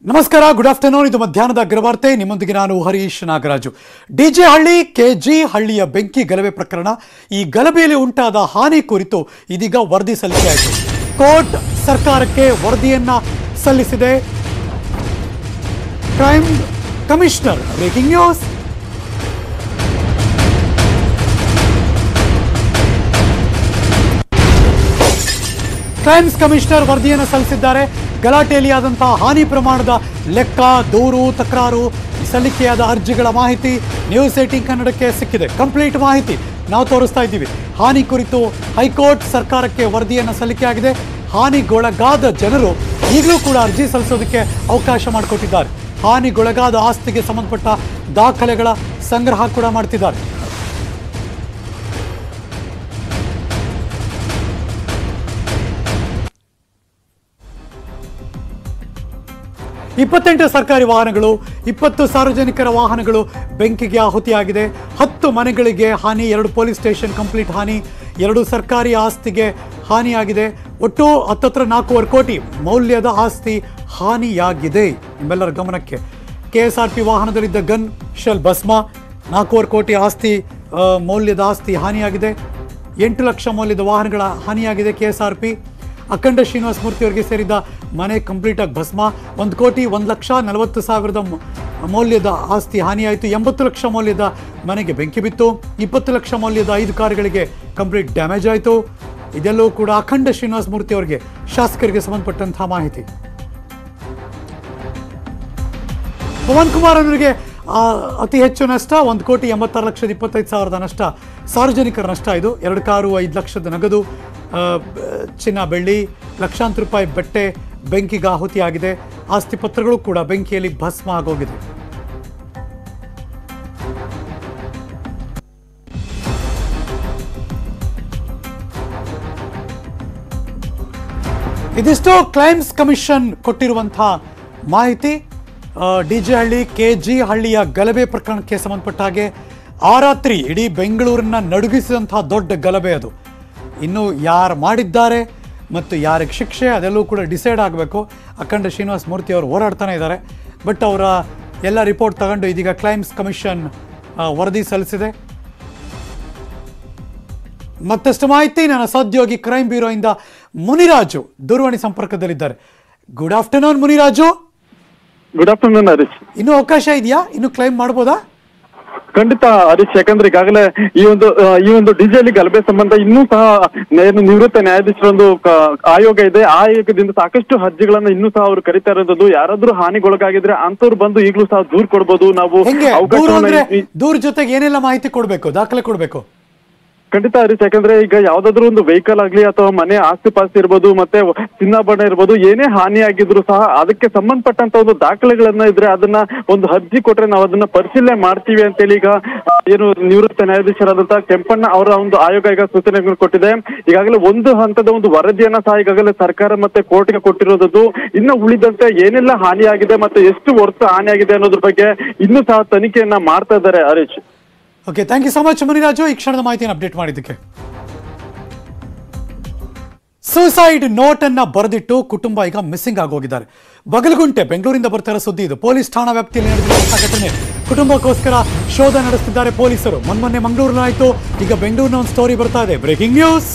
ನಮಸ್ಕಾರ good afternoon ಇದು ಮಧ್ಯಾಹ್ನದ ಅಗ್ರವಾರ್ತೆ ನಿಮ್ಮೊಂದಿಗೆ ನಾನು ಹರೀಶ್ ನಾಗರಾಜು ಡಿಜೆ ಹಳ್ಳಿ ಕೆಜಿ ಹಳ್ಳಿಯ ಬೆಂಕಿ ಗಲಭೆ ಪ್ರಕರಣ ಈ ಗಲಭೆಯಲ್ಲಿ ಉಂಟಾದ ಹಾನಿ ಕುರಿತು ಇದೀಗ ವರದಿ ಸಲ್ಲಿಕೆಯಾಯಿತು ಕೋರ್ಟ್ ಸರ್ಕಾರಕ್ಕೆ ವರದಿಯನ್ನ ಸಲ್ಲಿಸಿದೆ crime commissioner breaking news crimes commissioner ವರದಿಯನ್ನು ಸಲ್ಲಿಸಿದ್ದಾರೆ ಗಲಾಟೆಯಲ್ಲಿ ಆದಂತಹ ಹಾನಿ ಪ್ರಮಾಣದ ಲೆಕ್ಕ ದೂರು ತಕರಾರು ಸಲ್ಲಿಕೆಯಾದ ಅರ್ಜಿಗಳ ಮಾಹಿತಿ ನ್ಯೂಸ್ ಏಟಿಂಗ್ ಕನ್ನಡಕ್ಕೆ ಸಿಕ್ಕಿದೆ ಕಂಪ್ಲೀಟ್ ಮಾಹಿತಿ ನಾವು ತೋರಿಸ್ತಾ ಇದ್ದೀವಿ ಹಾನಿ ಕುರಿತು ಹೈಕೋರ್ಟ್ ಸರ್ಕಾರಕ್ಕೆ ವರದಿಯನ್ನು ಸಲ್ಲಿಕೆಯಾಗಿದೆ ಹಾನಿಗೊಳಗಾದ ಜನರು ಈಗಲೂ ಕೂಡ ಅರ್ಜಿ ಸಲ್ಲಿಸೋದಕ್ಕೆ ಅವಕಾಶ ಮಾಡಿಕೊಟ್ಟಿದ್ದಾರೆ ಹಾನಿಗೊಳಗಾದ ಆಸ್ತಿಗೆ ಸಂಬಂಧಪಟ್ಟ ದಾಖಲೆಗಳ ಸಂಗ್ರಹ ಕೂಡ ಮಾಡ್ತಿದ್ದಾರೆ ಇಪ್ಪತ್ತೆಂಟು ಸರ್ಕಾರಿ ವಾಹನಗಳು ಇಪ್ಪತ್ತು ಸಾರ್ವಜನಿಕರ ವಾಹನಗಳು ಬೆಂಕಿಗೆ ಆಹುತಿಯಾಗಿದೆ ಹತ್ತು ಮನೆಗಳಿಗೆ ಹಾನಿ ಎರಡು ಪೊಲೀಸ್ ಸ್ಟೇಷನ್ ಕಂಪ್ಲೀಟ್ ಹಾನಿ ಎರಡು ಸರ್ಕಾರಿ ಆಸ್ತಿಗೆ ಹಾನಿಯಾಗಿದೆ ಒಟ್ಟು ಹತ್ತತ್ರ ನಾಲ್ಕೂವರೆ ಕೋಟಿ ಮೌಲ್ಯದ ಆಸ್ತಿ ಹಾನಿಯಾಗಿದೆ ನಿಮ್ಮೆಲ್ಲರ ಗಮನಕ್ಕೆ ಕೆ ಎಸ್ ಆರ್ ಪಿ ವಾಹನದಲ್ಲಿದ್ದ ಗನ್ ಶೆಲ್ ಭಸ್ಮ ನಾಲ್ಕೂವರೆ ಕೋಟಿ ಆಸ್ತಿ ಆ, ಮೌಲ್ಯದ ಆಸ್ತಿ ಹಾನಿಯಾಗಿದೆ ಎಂಟು ಲಕ್ಷ ಮೌಲ್ಯದ ವಾಹನಗಳ ಹಾನಿಯಾಗಿದೆ ಕೆ ಎಸ್ ಆರ್ ಪಿ ಅಖಂಡ ಶ್ರೀನಿವಾಸ ಮೂರ್ತಿ ಅವರಿಗೆ ಸೇರಿದ ಮನೆ ಕಂಪ್ಲೀಟಾಗಿ ಭಸ್ಮ ಒಂದು ಕೋಟಿ ಒಂದು ಲಕ್ಷ ನಲವತ್ತು ಸಾವಿರದ ಮ- ಮೌಲ್ಯದ ಆಸ್ತಿ ಹಾನಿಯಾಯಿತು ಎಂಬತ್ತು ಲಕ್ಷ ಮೌಲ್ಯದ ಮನೆಗೆ ಬೆಂಕಿ ಬಿತ್ತು ಇಪ್ಪತ್ತು ಲಕ್ಷ ಮೌಲ್ಯದ ಐದು ಕಾರುಗಳಿಗೆ ಕಂಪ್ಲೀಟ್ ಡ್ಯಾಮೇಜ್ ಆಯಿತು ಇದೆಲ್ಲವೂ ಕೂಡ ಅಖಂಡ ಶ್ರೀನಿವಾಸ ಮೂರ್ತಿ ಅವರಿಗೆ ಶಾಸಕರಿಗೆ ಸಂಬಂಧಪಟ್ಟಂತಹ ಮಾಹಿತಿ ಪವನ್ ಕುಮಾರ್ ಅವರಿಗೆ ಆ, ಅತಿ ಹೆಚ್ಚು ನಷ್ಟ ಒಂದು ಕೋಟಿ ಎಂಬತ್ತಾರು ಲಕ್ಷದ ಇಪ್ಪತ್ತೈದು ಸಾವಿರದ ನಷ್ಟ ಸಾರ್ವಜನಿಕರ ನಷ್ಟ ಇದು ಎರಡು ಕಾರು ಐದು ಲಕ್ಷದ ನಗದು ಆ, ಬ- ಚಿನ್ನ ಬೆಳ್ಳಿ ಲಕ್ಷಾಂತರ ರೂಪಾಯಿ ಬಟ್ಟೆ ಬೆಂಕಿಗೆ ಆಹುತಿಯಾಗಿದೆ ಆಸ್ತಿ ಪತ್ರಗಳು ಕೂಡ ಬೆಂಕಿಯಲ್ಲಿ ಭಸ್ಮ ಆಗೋಗಿದೆ ಇದಿಷ್ಟು ಕ್ಲೈಮ್ಸ್ ಕಮಿಷನ್ ಕೊಟ್ಟಿರುವಂತಹ ಮಾಹಿತಿ D J Halli K G ಹಳ್ಳಿಯ ಗಲಭೆ ಪ್ರಕರಣಕ್ಕೆ ಸಂಬಂಧಪಟ್ಟ ಹಾಗೆ ಆ ರಾತ್ರಿ ಇಡೀ ಬೆಂಗಳೂರನ್ನ ನಡುಗಿಸಿದಂತಹ ದೊಡ್ಡ ಗಲಭೆ ಅದು ಇನ್ನು ಯಾರು ಮಾಡಿದ್ದಾರೆ ಮತ್ತು ಯಾರಿಗೆ ಶಿಕ್ಷೆ ಅದೆಲ್ಲವೂ ಕೂಡ ಡಿಸೈಡ್ ಆಗಬೇಕು ಅಖಂಡ ಶ್ರೀನಿವಾಸ ಮೂರ್ತಿ ಅವರು ಹೋರಾಡ್ತಾನೆ ಇದ್ದಾರೆ ಬಟ್ ಅವರ ಎಲ್ಲ ರಿಪೋರ್ಟ್ ತಗೊಂಡು ಇದೀಗ ಕ್ಲೈಮ್ಸ್ ಕಮಿಷನ್ ಆ, ವರದಿ ಸಲ್ಲಿಸಿದೆ ಮತ್ತಷ್ಟು ಮಾಹಿತಿ ನನ್ನ ಸಹೋದ್ಯೋಗಿ ಕ್ರೈಮ್ ಬ್ಯೂರೋಯಿಂದ ಮುನಿರಾಜು ದೂರವಾಣಿ ಸಂಪರ್ಕದಲ್ಲಿದ್ದಾರೆ good afternoon Muniraju good afternoon Harish ಇನ್ನೂ ಅವಕಾಶ ಇದೆಯಾ ಇನ್ನು ಕ್ಲೈಮ್ ಮಾಡ್ಬೋದಾ ಖಂಡಿತ ಹರೀಶ್ ಯಾಕಂದ್ರೆ ಈಗಾಗಲೇ ಈ ಒಂದು ಆ, ಈ ಒಂದು ಡಿಜೆಲಿ ಗಲಭೆ ಸಂಬಂಧ ಇನ್ನೂ ಸಹ ಏನು ನಿವೃತ್ತ ನ್ಯಾಯಾಧೀಶರೊಂದು ಕ- ಆಯೋಗ ಇದೆ ಆ ಆಯೋಗದಿಂದ ಸಾಕಷ್ಟು ಅರ್ಜಿಗಳನ್ನ ಇನ್ನೂ ಸಹ ಅವರು ಕರಿತಾ ಇರೋದು ಯಾರಾದ್ರೂ ಹಾನಿಗೊಳಗಾಗಿದ್ರೆ ಅಂತವ್ರು ಬಂದು ಈಗಲೂ ಸಹ ದೂರ್ ಕೊಡ್ಬೋದು ನಾವು ಹೆಂಗೆ ದೂರು ಅವಕಾಶವನ್ನ ಅಂದ್ರೆ ಈ- ದೂರ ಜೊತೆಗೆ ಏನೆಲ್ಲ ಮಾಹಿತಿ ಕೊಡಬೇಕು ದಾಖಲೆ ಕೊಡಬೇಕು ಖಂಡಿತ ಹರೀಶ್ ಯಾಕಂದ್ರೆ ಈಗ ಯಾವ್ದಾದ್ರು ಒಂದು ವೆಹಿಕಲ್ ಆಗ್ಲಿ ಅಥವಾ ಮನೆ ಆಸ್ತಿ ಪಾಸ್ತಿ ಇರ್ಬೋದು ಮತ್ತೆ ಚಿನ್ನಾಭರಣ ಇರ್ಬೋದು ಏನೇ ಹಾನಿ ಆಗಿದ್ರು ಸಹ ಅದಕ್ಕೆ ಸಂಬಂಧಪಟ್ಟಂತ ಒಂದು ದಾಖಲೆಗಳನ್ನ ಇದ್ರೆ ಅದನ್ನ ಒಂದು ಅರ್ಜಿ ಕೊಟ್ರೆ ನಾವು ಅದನ್ನ ಪರಿಶೀಲನೆ ಮಾಡ್ತೀವಿ ಅಂತೇಳಿ ಈಗ ಆ, ಏನು ನಿವೃತ್ತ ನ್ಯಾಯಾಧೀಶರಾದಂತಹ ಕೆಂಪಣ್ಣ ಅವರ ಒಂದು ಆಯೋಗ ಈಗ ಸೂಚನೆಗಳು ಕೊಟ್ಟಿದೆ ಈಗಾಗಲೇ ಒಂದು ಹಂತದ ಒಂದು ವರದಿಯನ್ನ ಸಹ ಈಗಾಗಲೇ ಸರ್ಕಾರ ಮತ್ತೆ ಕೋರ್ಟ್ಗೆ ಕೊಟ್ಟಿರೋದು ಇನ್ನು ಉಳಿದಂತೆ ಏನೆಲ್ಲ ಹಾನಿಯಾಗಿದೆ ಮತ್ತೆ ಎಷ್ಟು ವರ್ಷ ಹಾನಿಯಾಗಿದೆ ಅನ್ನೋದ್ರ ಬಗ್ಗೆ ಇನ್ನೂ ಸಹ ತನಿಖೆಯನ್ನ ಮಾಡ್ತಾ ಇದ್ದಾರೆ Harish okay thank you so much Muniraju ಈ ಕ್ಷಣದ ಮಾಹಿತಿಯನ್ನು ಅಪ್ಡೇಟ್ ಮಾಡಿದ್ದಕ್ಕೆ ಸೂಸೈಡ್ ನೋಟ್ ಅನ್ನ ಬರೆದಿಟ್ಟು ಕುಟುಂಬ ಈಗ ಮಿಸ್ಸಿಂಗ್ ಆಗೋಗಿದ್ದಾರೆ ಬಗಲಗುಂಟೆ ಬೆಂಗಳೂರಿಂದ ಬರ್ತಿರೋ ಸುದ್ದಿ ಇದು ಪೊಲೀಸ್ ಠಾಣಾ ವ್ಯಾಪ್ತಿಯಲ್ಲಿ ನಡೆದಿರುವಂತಹ ಘಟನೆ ಕುಟುಂಬಕ್ಕೋಸ್ಕರ ಶೋಧ ನಡೆಸುತ್ತಿದ್ದಾರೆ ಪೊಲೀಸರು ಮೊನ್ನೆ ಮಂಗಳೂರಿನಾಯ್ತು ಈಗ ಬೆಂಗಳೂರಿನ ಒಂದು ಸ್ಟೋರಿ ಬರ್ತಾ ಇದೆ ಬ್ರೇಕಿಂಗ್ ನ್ಯೂಸ್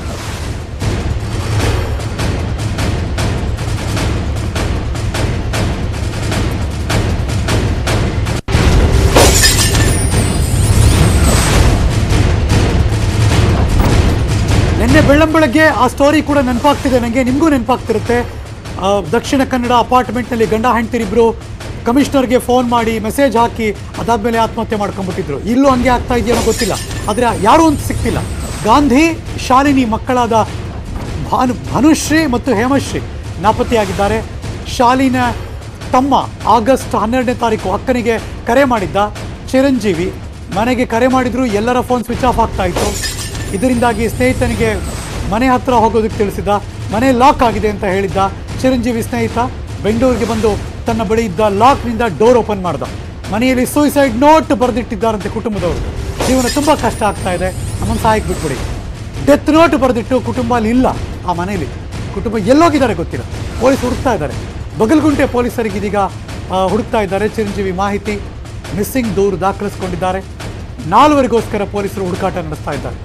ನಿನ್ನೆ ಬೆಳ್ಳಂಬೆಳಗ್ಗೆ ಆ ಸ್ಟೋರಿ ಕೂಡ ನೆನಪಾಗ್ತಿದೆ ನನಗೆ ನಿಮಗೂ ನೆನಪಾಗ್ತಿರುತ್ತೆ ಆ, ದಕ್ಷಿಣ ಕನ್ನಡ ಅಪಾರ್ಟ್ಮೆಂಟ್ನಲ್ಲಿ ಗಂಡ ಹೆಂಡ್ತಿರಿಬ್ರು ಕಮಿಷನರ್ಗೆ ಫೋನ್ ಮಾಡಿ ಮೆಸೇಜ್ ಹಾಕಿ ಅದಾದ್ಮೇಲೆ ಆತ್ಮಹತ್ಯೆ ಮಾಡ್ಕೊಂಡ್ಬಿಟ್ಟಿದ್ರು ಇಲ್ಲೂ ಹಂಗೆ ಆಗ್ತಾ ಇದೆಯೋ ಗೊತ್ತಿಲ್ಲ ಆದರೆ ಯಾರೂ ಅಂತ ಸಿಕ್ತಿಲ್ಲ ಗಾಂಧಿ ಶಾಲಿನಿ ಮಕ್ಕಳಾದ ಭಾನು ಭಾನುಶ್ರೀ ಮತ್ತು ಹೇಮಶ್ರೀ ನಾಪತ್ತೆಯಾಗಿದ್ದಾರೆ ಶಾಲಿನ ತಮ್ಮ ಆಗಸ್ಟ್ ಹನ್ನೆರಡನೇ ತಾರೀಕು ಅಕ್ಕನಿಗೆ ಕರೆ ಮಾಡಿದ್ದ ಚಿರಂಜೀವಿ ಮನೆಗೆ ಕರೆ ಮಾಡಿದ್ರು ಎಲ್ಲರ ಫೋನ್ ಸ್ವಿಚ್ ಆಫ್ ಆಗ್ತಾ ಇತ್ತು ಇದರಿಂದಾಗಿ ಸ್ನೇಹಿತನಿಗೆ ಮನೆ ಹತ್ರ ಹೋಗೋದಕ್ಕೆ ತಿಳಿಸಿದ ಮನೆ ಲಾಕ್ ಆಗಿದೆ ಅಂತ ಹೇಳಿದ್ದ ಚಿರಂಜೀವಿ ಸ್ನೇಹಿತ ಬೆಂಗಳೂರಿಗೆ ಬಂದು ತನ್ನ ಬಳಿ ಇದ್ದ ಲಾಕ್ನಿಂದ ಡೋರ್ ಓಪನ್ ಮಾಡ್ದ ಮನೆಯಲ್ಲಿ ಸೂಸೈಡ್ ನೋಟ್ ಬರೆದಿಟ್ಟಿದ್ದಾರಂತೆ ಕುಟುಂಬದವರು ಜೀವನ ತುಂಬ ಕಷ್ಟ ಆಗ್ತಾ ಇದೆ ನಮ್ಮನ್ನು ಸಹಾಯಕ್ಕೆ ಬಿಟ್ಬಿಡಿ ಡೆತ್ ನೋಟ್ ಬರೆದಿಟ್ಟು ಕುಟುಂಬ ಅಲ್ಲಿ ಇಲ್ಲ ಆ ಮನೆಯಲ್ಲಿ ಕುಟುಂಬ ಎಲ್ಲೋಗಿದ್ದಾರೆ ಗೊತ್ತಿಲ್ಲ ಪೊಲೀಸ್ ಹುಡುಕ್ತಾ ಇದ್ದಾರೆ ಬಗಲ್ಗುಂಟೆ ಪೊಲೀಸರಿಗೆ ಇದೀಗ ಆ, ಹುಡುಕ್ತಾ ಇದ್ದಾರೆ ಚಿರಂಜೀವಿ ಮಾಹಿತಿ ಮಿಸ್ಸಿಂಗ್ ದೂರು ದಾಖಲಿಸಿಕೊಂಡಿದ್ದಾರೆ ನಾಲ್ವರಿಗೋಸ್ಕರ ಪೊಲೀಸರು ಹುಡುಕಾಟ ನಡೆಸ್ತಾ ಇದ್ದಾರೆ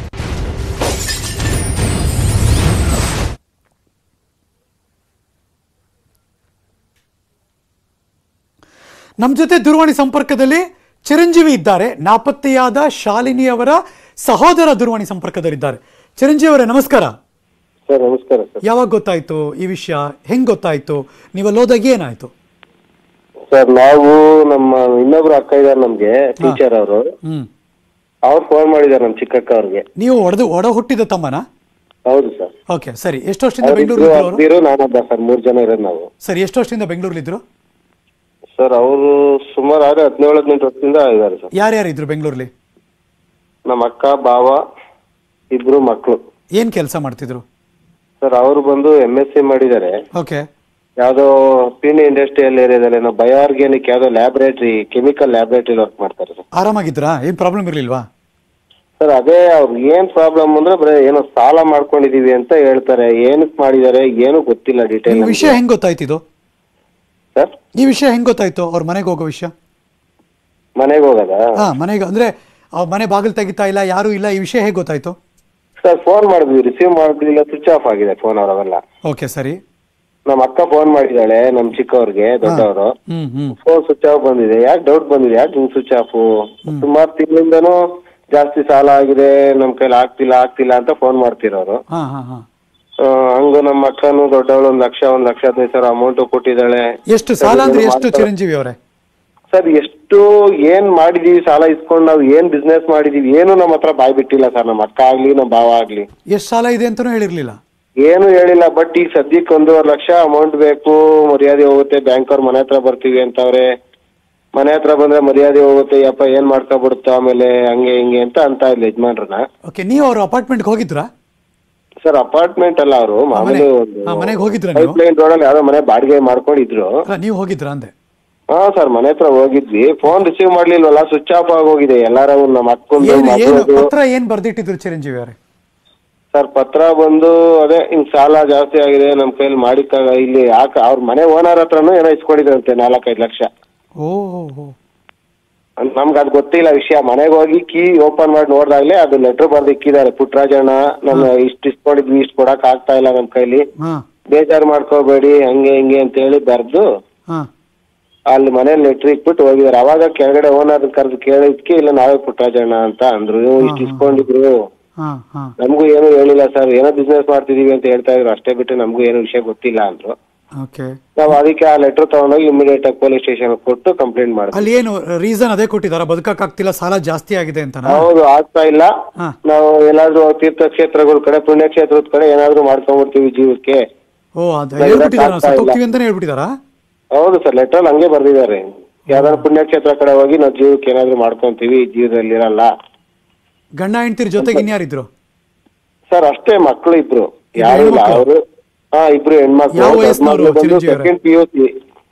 ನಮ್ಮ ಜೊತೆ ದೂರವಾಣಿ ಸಂಪರ್ಕದಲ್ಲಿ ಚಿರಂಜೀವಿ ಇದ್ದಾರೆ ನಾಪತ್ತೆಯಾದ ಶಾಲಿನಿ ಅವರ ಸಹೋದರ ದೂರವಾಣಿ ಸಂಪರ್ಕದಲ್ಲಿದ್ದಾರೆ ಚಿರಂಜೀವಿ ಅವರೇ ನಮಸ್ಕಾರ ಸರ್ ನಮಸ್ಕಾರ ಸರ್ ಯಾವಾಗ ಗೊತ್ತಾಯ್ತು ಈ ವಿಷಯ ಹೆಂಗ್ ಗೊತ್ತಾಯ್ತು ನೀವಲ್ಲಿ ಹೋದಾಗ ಏನಾಯ್ತು ಸರ್ ನಾವು ನಮ್ಮ ಇನ್ನೊಬ್ರು ಅಕ್ಕ ಇದಾರೆ ನಮ್ಗೆ ಟೀಚರ್ ಅವರು ಹ್ಮ್ ಅವ್ರು ಫೋನ್ ಮಾಡಿದಾರೆ ನಮ್ ಚಿಕ್ಕಕ್ಕ ಅವ್ರಿಗೆ ನೀವು ಒಡೆದು ಒಡ ಹುಟ್ಟಿದ ತಮ್ಮನ ಹೌದು ಸರ್ ಓಕೆ ಸರಿ ಎಷ್ಟು ವರ್ಷದಿಂದ ಅವ್ರಿಬ್ರು ಬೆಂಗಳೂರಲ್ಲಿ ಅವರು ಅಗ್ದಿರು ನಾನೊಬ್ಬ ಸರ್ ಮೂರ್ ಜನ ಇರೋದು ನಾವು ಸರಿ ಎಷ್ಟು ವರ್ಷದಿಂದ ಬೆಂಗಳೂರಲ್ಲಿದ್ರು ಸರ್ ಅವರು ಸುಮಾರು ಆದ್ರೆ ಹದಿನೇಳು ಹದಿನೆಂಟು ವರ್ಷದಿಂದ ಇದಾರೆ ಸರ್ ಯಾರ್ಯಾರು ಇದ್ರು ಬೆಂಗಳೂರಲ್ಲಿ ನಮ್ಮ ಅಕ್ಕ ಬಾವ ಇಬ್ರು ಮಕ್ಳು ಏನ್ ಕೆಲಸ ಮಾಡ್ತಿದ್ರು ಸರ್ ಅವರು ಬಂದು ಎಂ ಎಸ್ ಸಿ ಮಾಡಿದ್ದಾರೆ ಓಕೆ ಯಾವ್ದೋ ಪೀಣಿ ಇಂಡಸ್ಟ್ರಿಯಲ್ ಏರಿಯಾದಲ್ಲಿ ನಾವು ಬಯೋಆರ್ಗ್ಯಾನಿಕ್ ಯಾವ್ದೋ ಲ್ಯಾಬರೇಟರಿ ಕೆಮಿಕಲ್ ಲ್ಯಾಬರೇಟರಿ ವರ್ಕ್ ಮಾಡ್ತಾರೆ ಸರ್ ಆರಾಮಾಗಿದ್ರಾ ಏನ್ ಪ್ರಾಬ್ಲಮ್ ಇರ್ಲಿಲ್ವಾ ಸರ್ ಅದೇ ಅವ್ರಿಗೆ ಏನ್ ಪ್ರಾಬ್ಲಮ್ ಅಂದ್ರೆ ಬರೀ ಏನೋ ಸಾಲ ಮಾಡ್ಕೊಂಡಿದೀವಿ ಅಂತ ಹೇಳ್ತಾರೆ ಏನಕ್ ಮಾಡಿದ್ದಾರೆ ಏನು ಗೊತ್ತಿಲ್ಲ ಡೀಟೇಲ್ ನಿಮ್ಗೆ ವಿಷಯ ಹೆಂಗ್ ಗೊತ್ತಾಯ್ತು ಇದು ಸರ್ ಈ ವಿಷಯ ಹೆಂಗ್ ಗೊತ್ತಾಯ್ತು ಅವ್ರ ಮನೆಗೆ ಹೋಗೋ ವಿಷಯ ಮನೆಗೆ ಹೋಗದ ಹಾ ಮನೆಗೆ ಅಂದ್ರೆ ಅವ್ರ ಮನೆ ಬಾಗಿಲು ತೆಗಿತಾ ಇಲ್ಲ ಯಾರು ಇಲ್ಲ ಈ ವಿಷಯ ಹೇಗೆ ಗೊತ್ತಾಯ್ತು ಸರ್ ಫೋನ್ ಮಾಡಿದ್ವಿ ರಿಸೀವ್ ಮಾಡಲಿಲ್ಲ ಸ್ವಿಚ್ ಆಫ್ ಆಗಿದೆ ಫೋನ್ ಅವರವೆಲ್ಲ ಓಕೆ ಸರಿ ನಮ್ಮ ಅಕ್ಕ ಫೋನ್ ಮಾಡಿದಾಳೆ ನಮ್ ಚಿಕ್ಕವ್ರಿಗೆ ದೊಡ್ಡವರು hmm hmm phone switch off ಬಂದಿದೆ ಯಾಕೆ ಡೌಟ್ ಬಂದಿದೆ ಯಾಕೆ ಹಿಂಗ್ ಸ್ವಿಚ್ ಆಫ್ ಸುಮಾರು ತಿಂಗಳಿಂದನೂ ಜಾಸ್ತಿ ಸಾಲ ಆಗಿದೆ ನಮ್ ಕೈಲಿ ಆಗ್ತಿಲ್ಲ ಆಗ್ತಿಲ್ಲ ಅಂತ ಫೋನ್ ಮಾಡ್ತಿರೋರು ಹಾ ಹಾ ಹಾ ಆ, ಹಂಗು ನಮ್ಮ ಅಕ್ಕನು ದೊಡ್ಡವಳು ಒಂದ್ ಲಕ್ಷ ಒಂದ್ ಲಕ್ಷ ಹದಿನೈದು ಸಾವಿರ ಅಮೌಂಟ್ ಕೊಟ್ಟಿದ್ದಾಳೆ ಎಷ್ಟು ಸಾಲ ಅಂದ್ರೆ ಎಷ್ಟು ಚಿರಂಜೀವಿ ಅವರೇ ಸರ್ ಎಷ್ಟು ಏನ್ ಮಾಡಿದೀವಿ ಸಾಲ ಇಸ್ಕೊಂಡು ನಾವು ಏನ್ ಬಿಸ್ನೆಸ್ ಮಾಡಿದೀವಿ ಏನು ನಮ್ಮ ಹತ್ರ ಬಾಯ್ ಬಿಟ್ಟಿಲ್ಲ ಸರ್ ನಮ್ಮ ಅಕ್ಕ ಆಗ್ಲಿ ನಮ್ಮ ಭಾವ ಆಗ್ಲಿ ಎಷ್ಟು ಸಾಲ ಇದೆ ಅಂತಾನೂ ಹೇಳಿರ್ಲಿಲ್ಲ ಏನು ಹೇಳಿಲ್ಲ ಬಟ್ ಈಗ ಸದ್ಯಕ್ಕೆ ಒಂದೂವರೆ ಲಕ್ಷ ಅಮೌಂಟ್ ಬೇಕು ಮರ್ಯಾದೆ ಹೋಗುತ್ತೆ ಬ್ಯಾಂಕ್ ಅವ್ರ ಮನೆ ಹತ್ರ ಬರ್ತೀವಿ ಅಂತವ್ರೆ ಮನೆ ಹತ್ರ ಬಂದ್ರೆ ಮರ್ಯಾದೆ ಹೋಗುತ್ತೆ ಯಪ್ಪ ಏನ್ ಮಾಡ್ಕೊಬಿಡುತ್ತ ಆಮೇಲೆ ಹಂಗೆ ಹಿಂಗೆ ಅಂತ ಅಂತ ಇಲ್ಲ ಯಜಮಾನ್ರನ್ನ ನೀವು ನೀವು ಅವ್ರ ಅಪಾರ್ಟ್ಮೆಂಟ್ಗೆ ಹೋಗಿದ್ರಾ ಸರ್ ಅಪಾರ್ಟ್ಮೆಂಟ್ ಅಲ್ಲ ಅವರು ಮಾಮೂಲಿ ಹಾ, ಮನೆಗೆ ಹೋಗಿದ್ರಾ ನೀವು? ಪೈಪ್ ಲೈನ್ ರೋಡಲ್ಲಿ ಯಾವ್ದೋ ಮನೆ ಬಾಡಿಗೆ ಮಾಡ್ಕೊಂಡಿದ್ರು ಅಲ್ಲ ನೀವು ಹೋಗಿದ್ರಾ ಅಂದೆ ಹಾ ಸರ್ ಮನೆ ಹತ್ರ ಹೋಗಿದ್ವಿ ಫೋನ್ ರಿಸೀವ್ ಮಾಡ್ಲಿಲ್ವಲ್ಲ ಸ್ವಿಚ್ ಆಫ್ ಆಗೋಗಿದೆ ಎಲ್ಲಾರ ನಮ್ಮ ಅಕ್ಕಂದು ಏನು ಏನು ಮಗಳದು ಪತ್ರ ಏನ್ ಬರ್ದಿಟ್ಟಿದ್ರು ಚಿರಂಜೀವಿ ಅವರೇ ಸರ್ ಪತ್ರ ಬಂದು ಅದೇ ಹಿಂಗ್ ಸಾಲ ಜಾಸ್ತಿ ಆಗಿದೆ ನಮ್ ಕೈಲಿ ಮಾಡಿಕ್ಕಾಗ ಇಲ್ಲಿ ಯಾಕ ಅವ್ರ ಮನೆ ಓನರ್ ಹತ್ರನೂ ಏನೋ ಇಸ್ಕೊಂಡಿದ್ರಂತೆ ನಾಲ್ಕೈದು ಲಕ್ಷ ಓ ಓ, ಓ. ನಮ್ಗೆ ಅದು ಗೊತ್ತಿಲ್ಲ ವಿಷಯ ಮನೆಗೆ ಹೋಗಿ ಕೀ ಓಪನ್ ಮಾಡಿ ನೋಡ್ದಾಗ್ಲೇ ಅದು ಲೆಟರ್ ಬರ್ದು ಇಕ್ಕಿದ್ದಾರೆ ಪುಟ್ರಾಜಣ್ಣ ನಮ್ಮ ಇಷ್ಟ ಇಸ್ಕೊಂಡಿದ್ವಿ ಇಷ್ಟು ಕೊಡಕ್ ಆಗ್ತಾ ಇಲ್ಲ ನಮ್ ಕೈಲಿ ಹಾ ಬೇಜಾರ್ ಮಾಡ್ಕೋಬೇಡಿ ಹಂಗೆ ಹಿಂಗೆ ಅಂತ ಹೇಳಿ ಬರ್ದು ಹಾ ಅಲ್ಲಿ ಮನೇಲಿ ಲೆಟ್ರ್ ಇಟ್ಬಿಟ್ಟು ಹೋಗಿದ್ದಾರೆ ಅವಾಗ ಕೆಳಗಡೆ ಓನರ್ ಕರೆದು ಕೇಳಿದ್ಕೆ ಇಲ್ಲ ನಾವೇ ಪುಟ್ರಾಜಣ್ಣ ಅಂತ ಅಂದ್ರು ಇಷ್ಟು ಇಸ್ಕೊಂಡಿದ್ರು ಹಾ ಹಾ ನಮಗೂ ಏನು ಹೇಳಿಲ್ಲ ಸರ್ ಏನೋ ಬಿಸ್ನೆಸ್ ಮಾಡ್ತಿದೀವಿ ಅಂತ ಹೇಳ್ತಾ ಇದ್ರು ಅಷ್ಟೇ ಬಿಟ್ಟು ನಮಗೂ ಏನು ವಿಷಯ ಗೊತ್ತಿಲ್ಲ ಅಂದ್ರು ಓಕೆ ನಾವು ಅದಕ್ಕೆ ಆ ಲೆಟರ್ ತಗೊಂಡೋಗಿ ಇಮಿಡಿಯೇಟ್ ಆಗಿ ಪೊಲೀಸ್ ಸ್ಟೇಷನ್ ಕೊಟ್ಟು ಕಂಪ್ಲೇಂಟ್ ಮಾಡಿದ್ವಿ ಅಲ್ಲಿ ಏನು ರೀಸನ್ ಅದೇ ಕೊಟ್ಟಿದಾರ ಬದುಕಕ್ಕಾಗ್ತಿಲ್ಲ ಸಾಲ ಜಾಸ್ತಿ ಆಗಿದೆ ಅಂತನಾ ಹೌದು ಆಗ್ತಾ ಇಲ್ಲ ಹಾ. ನಾವು ಎಲ್ಲಾದ್ರೂ ತೀರ್ಥಕ್ಷೇತ್ರಗಳ ಕಡೆ ಪುಣ್ಯಕ್ಷೇತ್ರದ ಕಡೆ ಏನಾದ್ರೂ ಮಾಡ್ಕೊಂಡ್ಬಿಡ್ತೀವಿ ಜೀವಕ್ಕೆ ಓ ಅದು ಇಲ್ಲ, ಹೇಳ್ಬಿಟ್ಟಿದಾರ ಆಗ್ತಾ ಇಲ್ಲ. ಸತ್ತೋಗ್ತೀವಿ ಅಂತಾನೆ ಹೇಳ್ಬಿಟ್ಟಿದಾರಾ ಹೌದು ಸರ್ ಲೆಟರ್ ಹಂಗೆ ಬರ್ದಿದ್ದಾರೆ ಯಾವ್ದಾದ್ರು ಪುಣ್ಯಕ್ಷೇತ್ರ ಕಡೆ ಹೋಗಿ ನಾವು ಜೀವಕ್ಕೆ ಏನಾದ್ರೂ ಮಾಡ್ಕೊಂತೀವಿ ಜೀವದಲ್ಲಿ ಇರಲ್ಲ ಗಂಡ ಹೆಂಡ್ತಿರ್ ಜೊತೆಗೆ ಇನ್ಯಾರಿದ್ರು ಸರ್ ಅಷ್ಟೇ ಮಕ್ಳು ಇಬ್ರು ಯಾರು ಇಲ್ಲ ಹೆಣ್ಮಕ್ಳು? ಅವರು ಹಾ ಇಬ್ರು ಹೆಣ್ಮಕ್ಳು ಯಾವ ದೊಡ್ಡ ವಯಸ್ಸಿನವ್ರು ಮಗಳು ಬಂದು ಚಿರಂಜೀವಿ ಅವರೇ? ಸೆಕೆಂಡ್ ಪಿ ಯು ಸಿ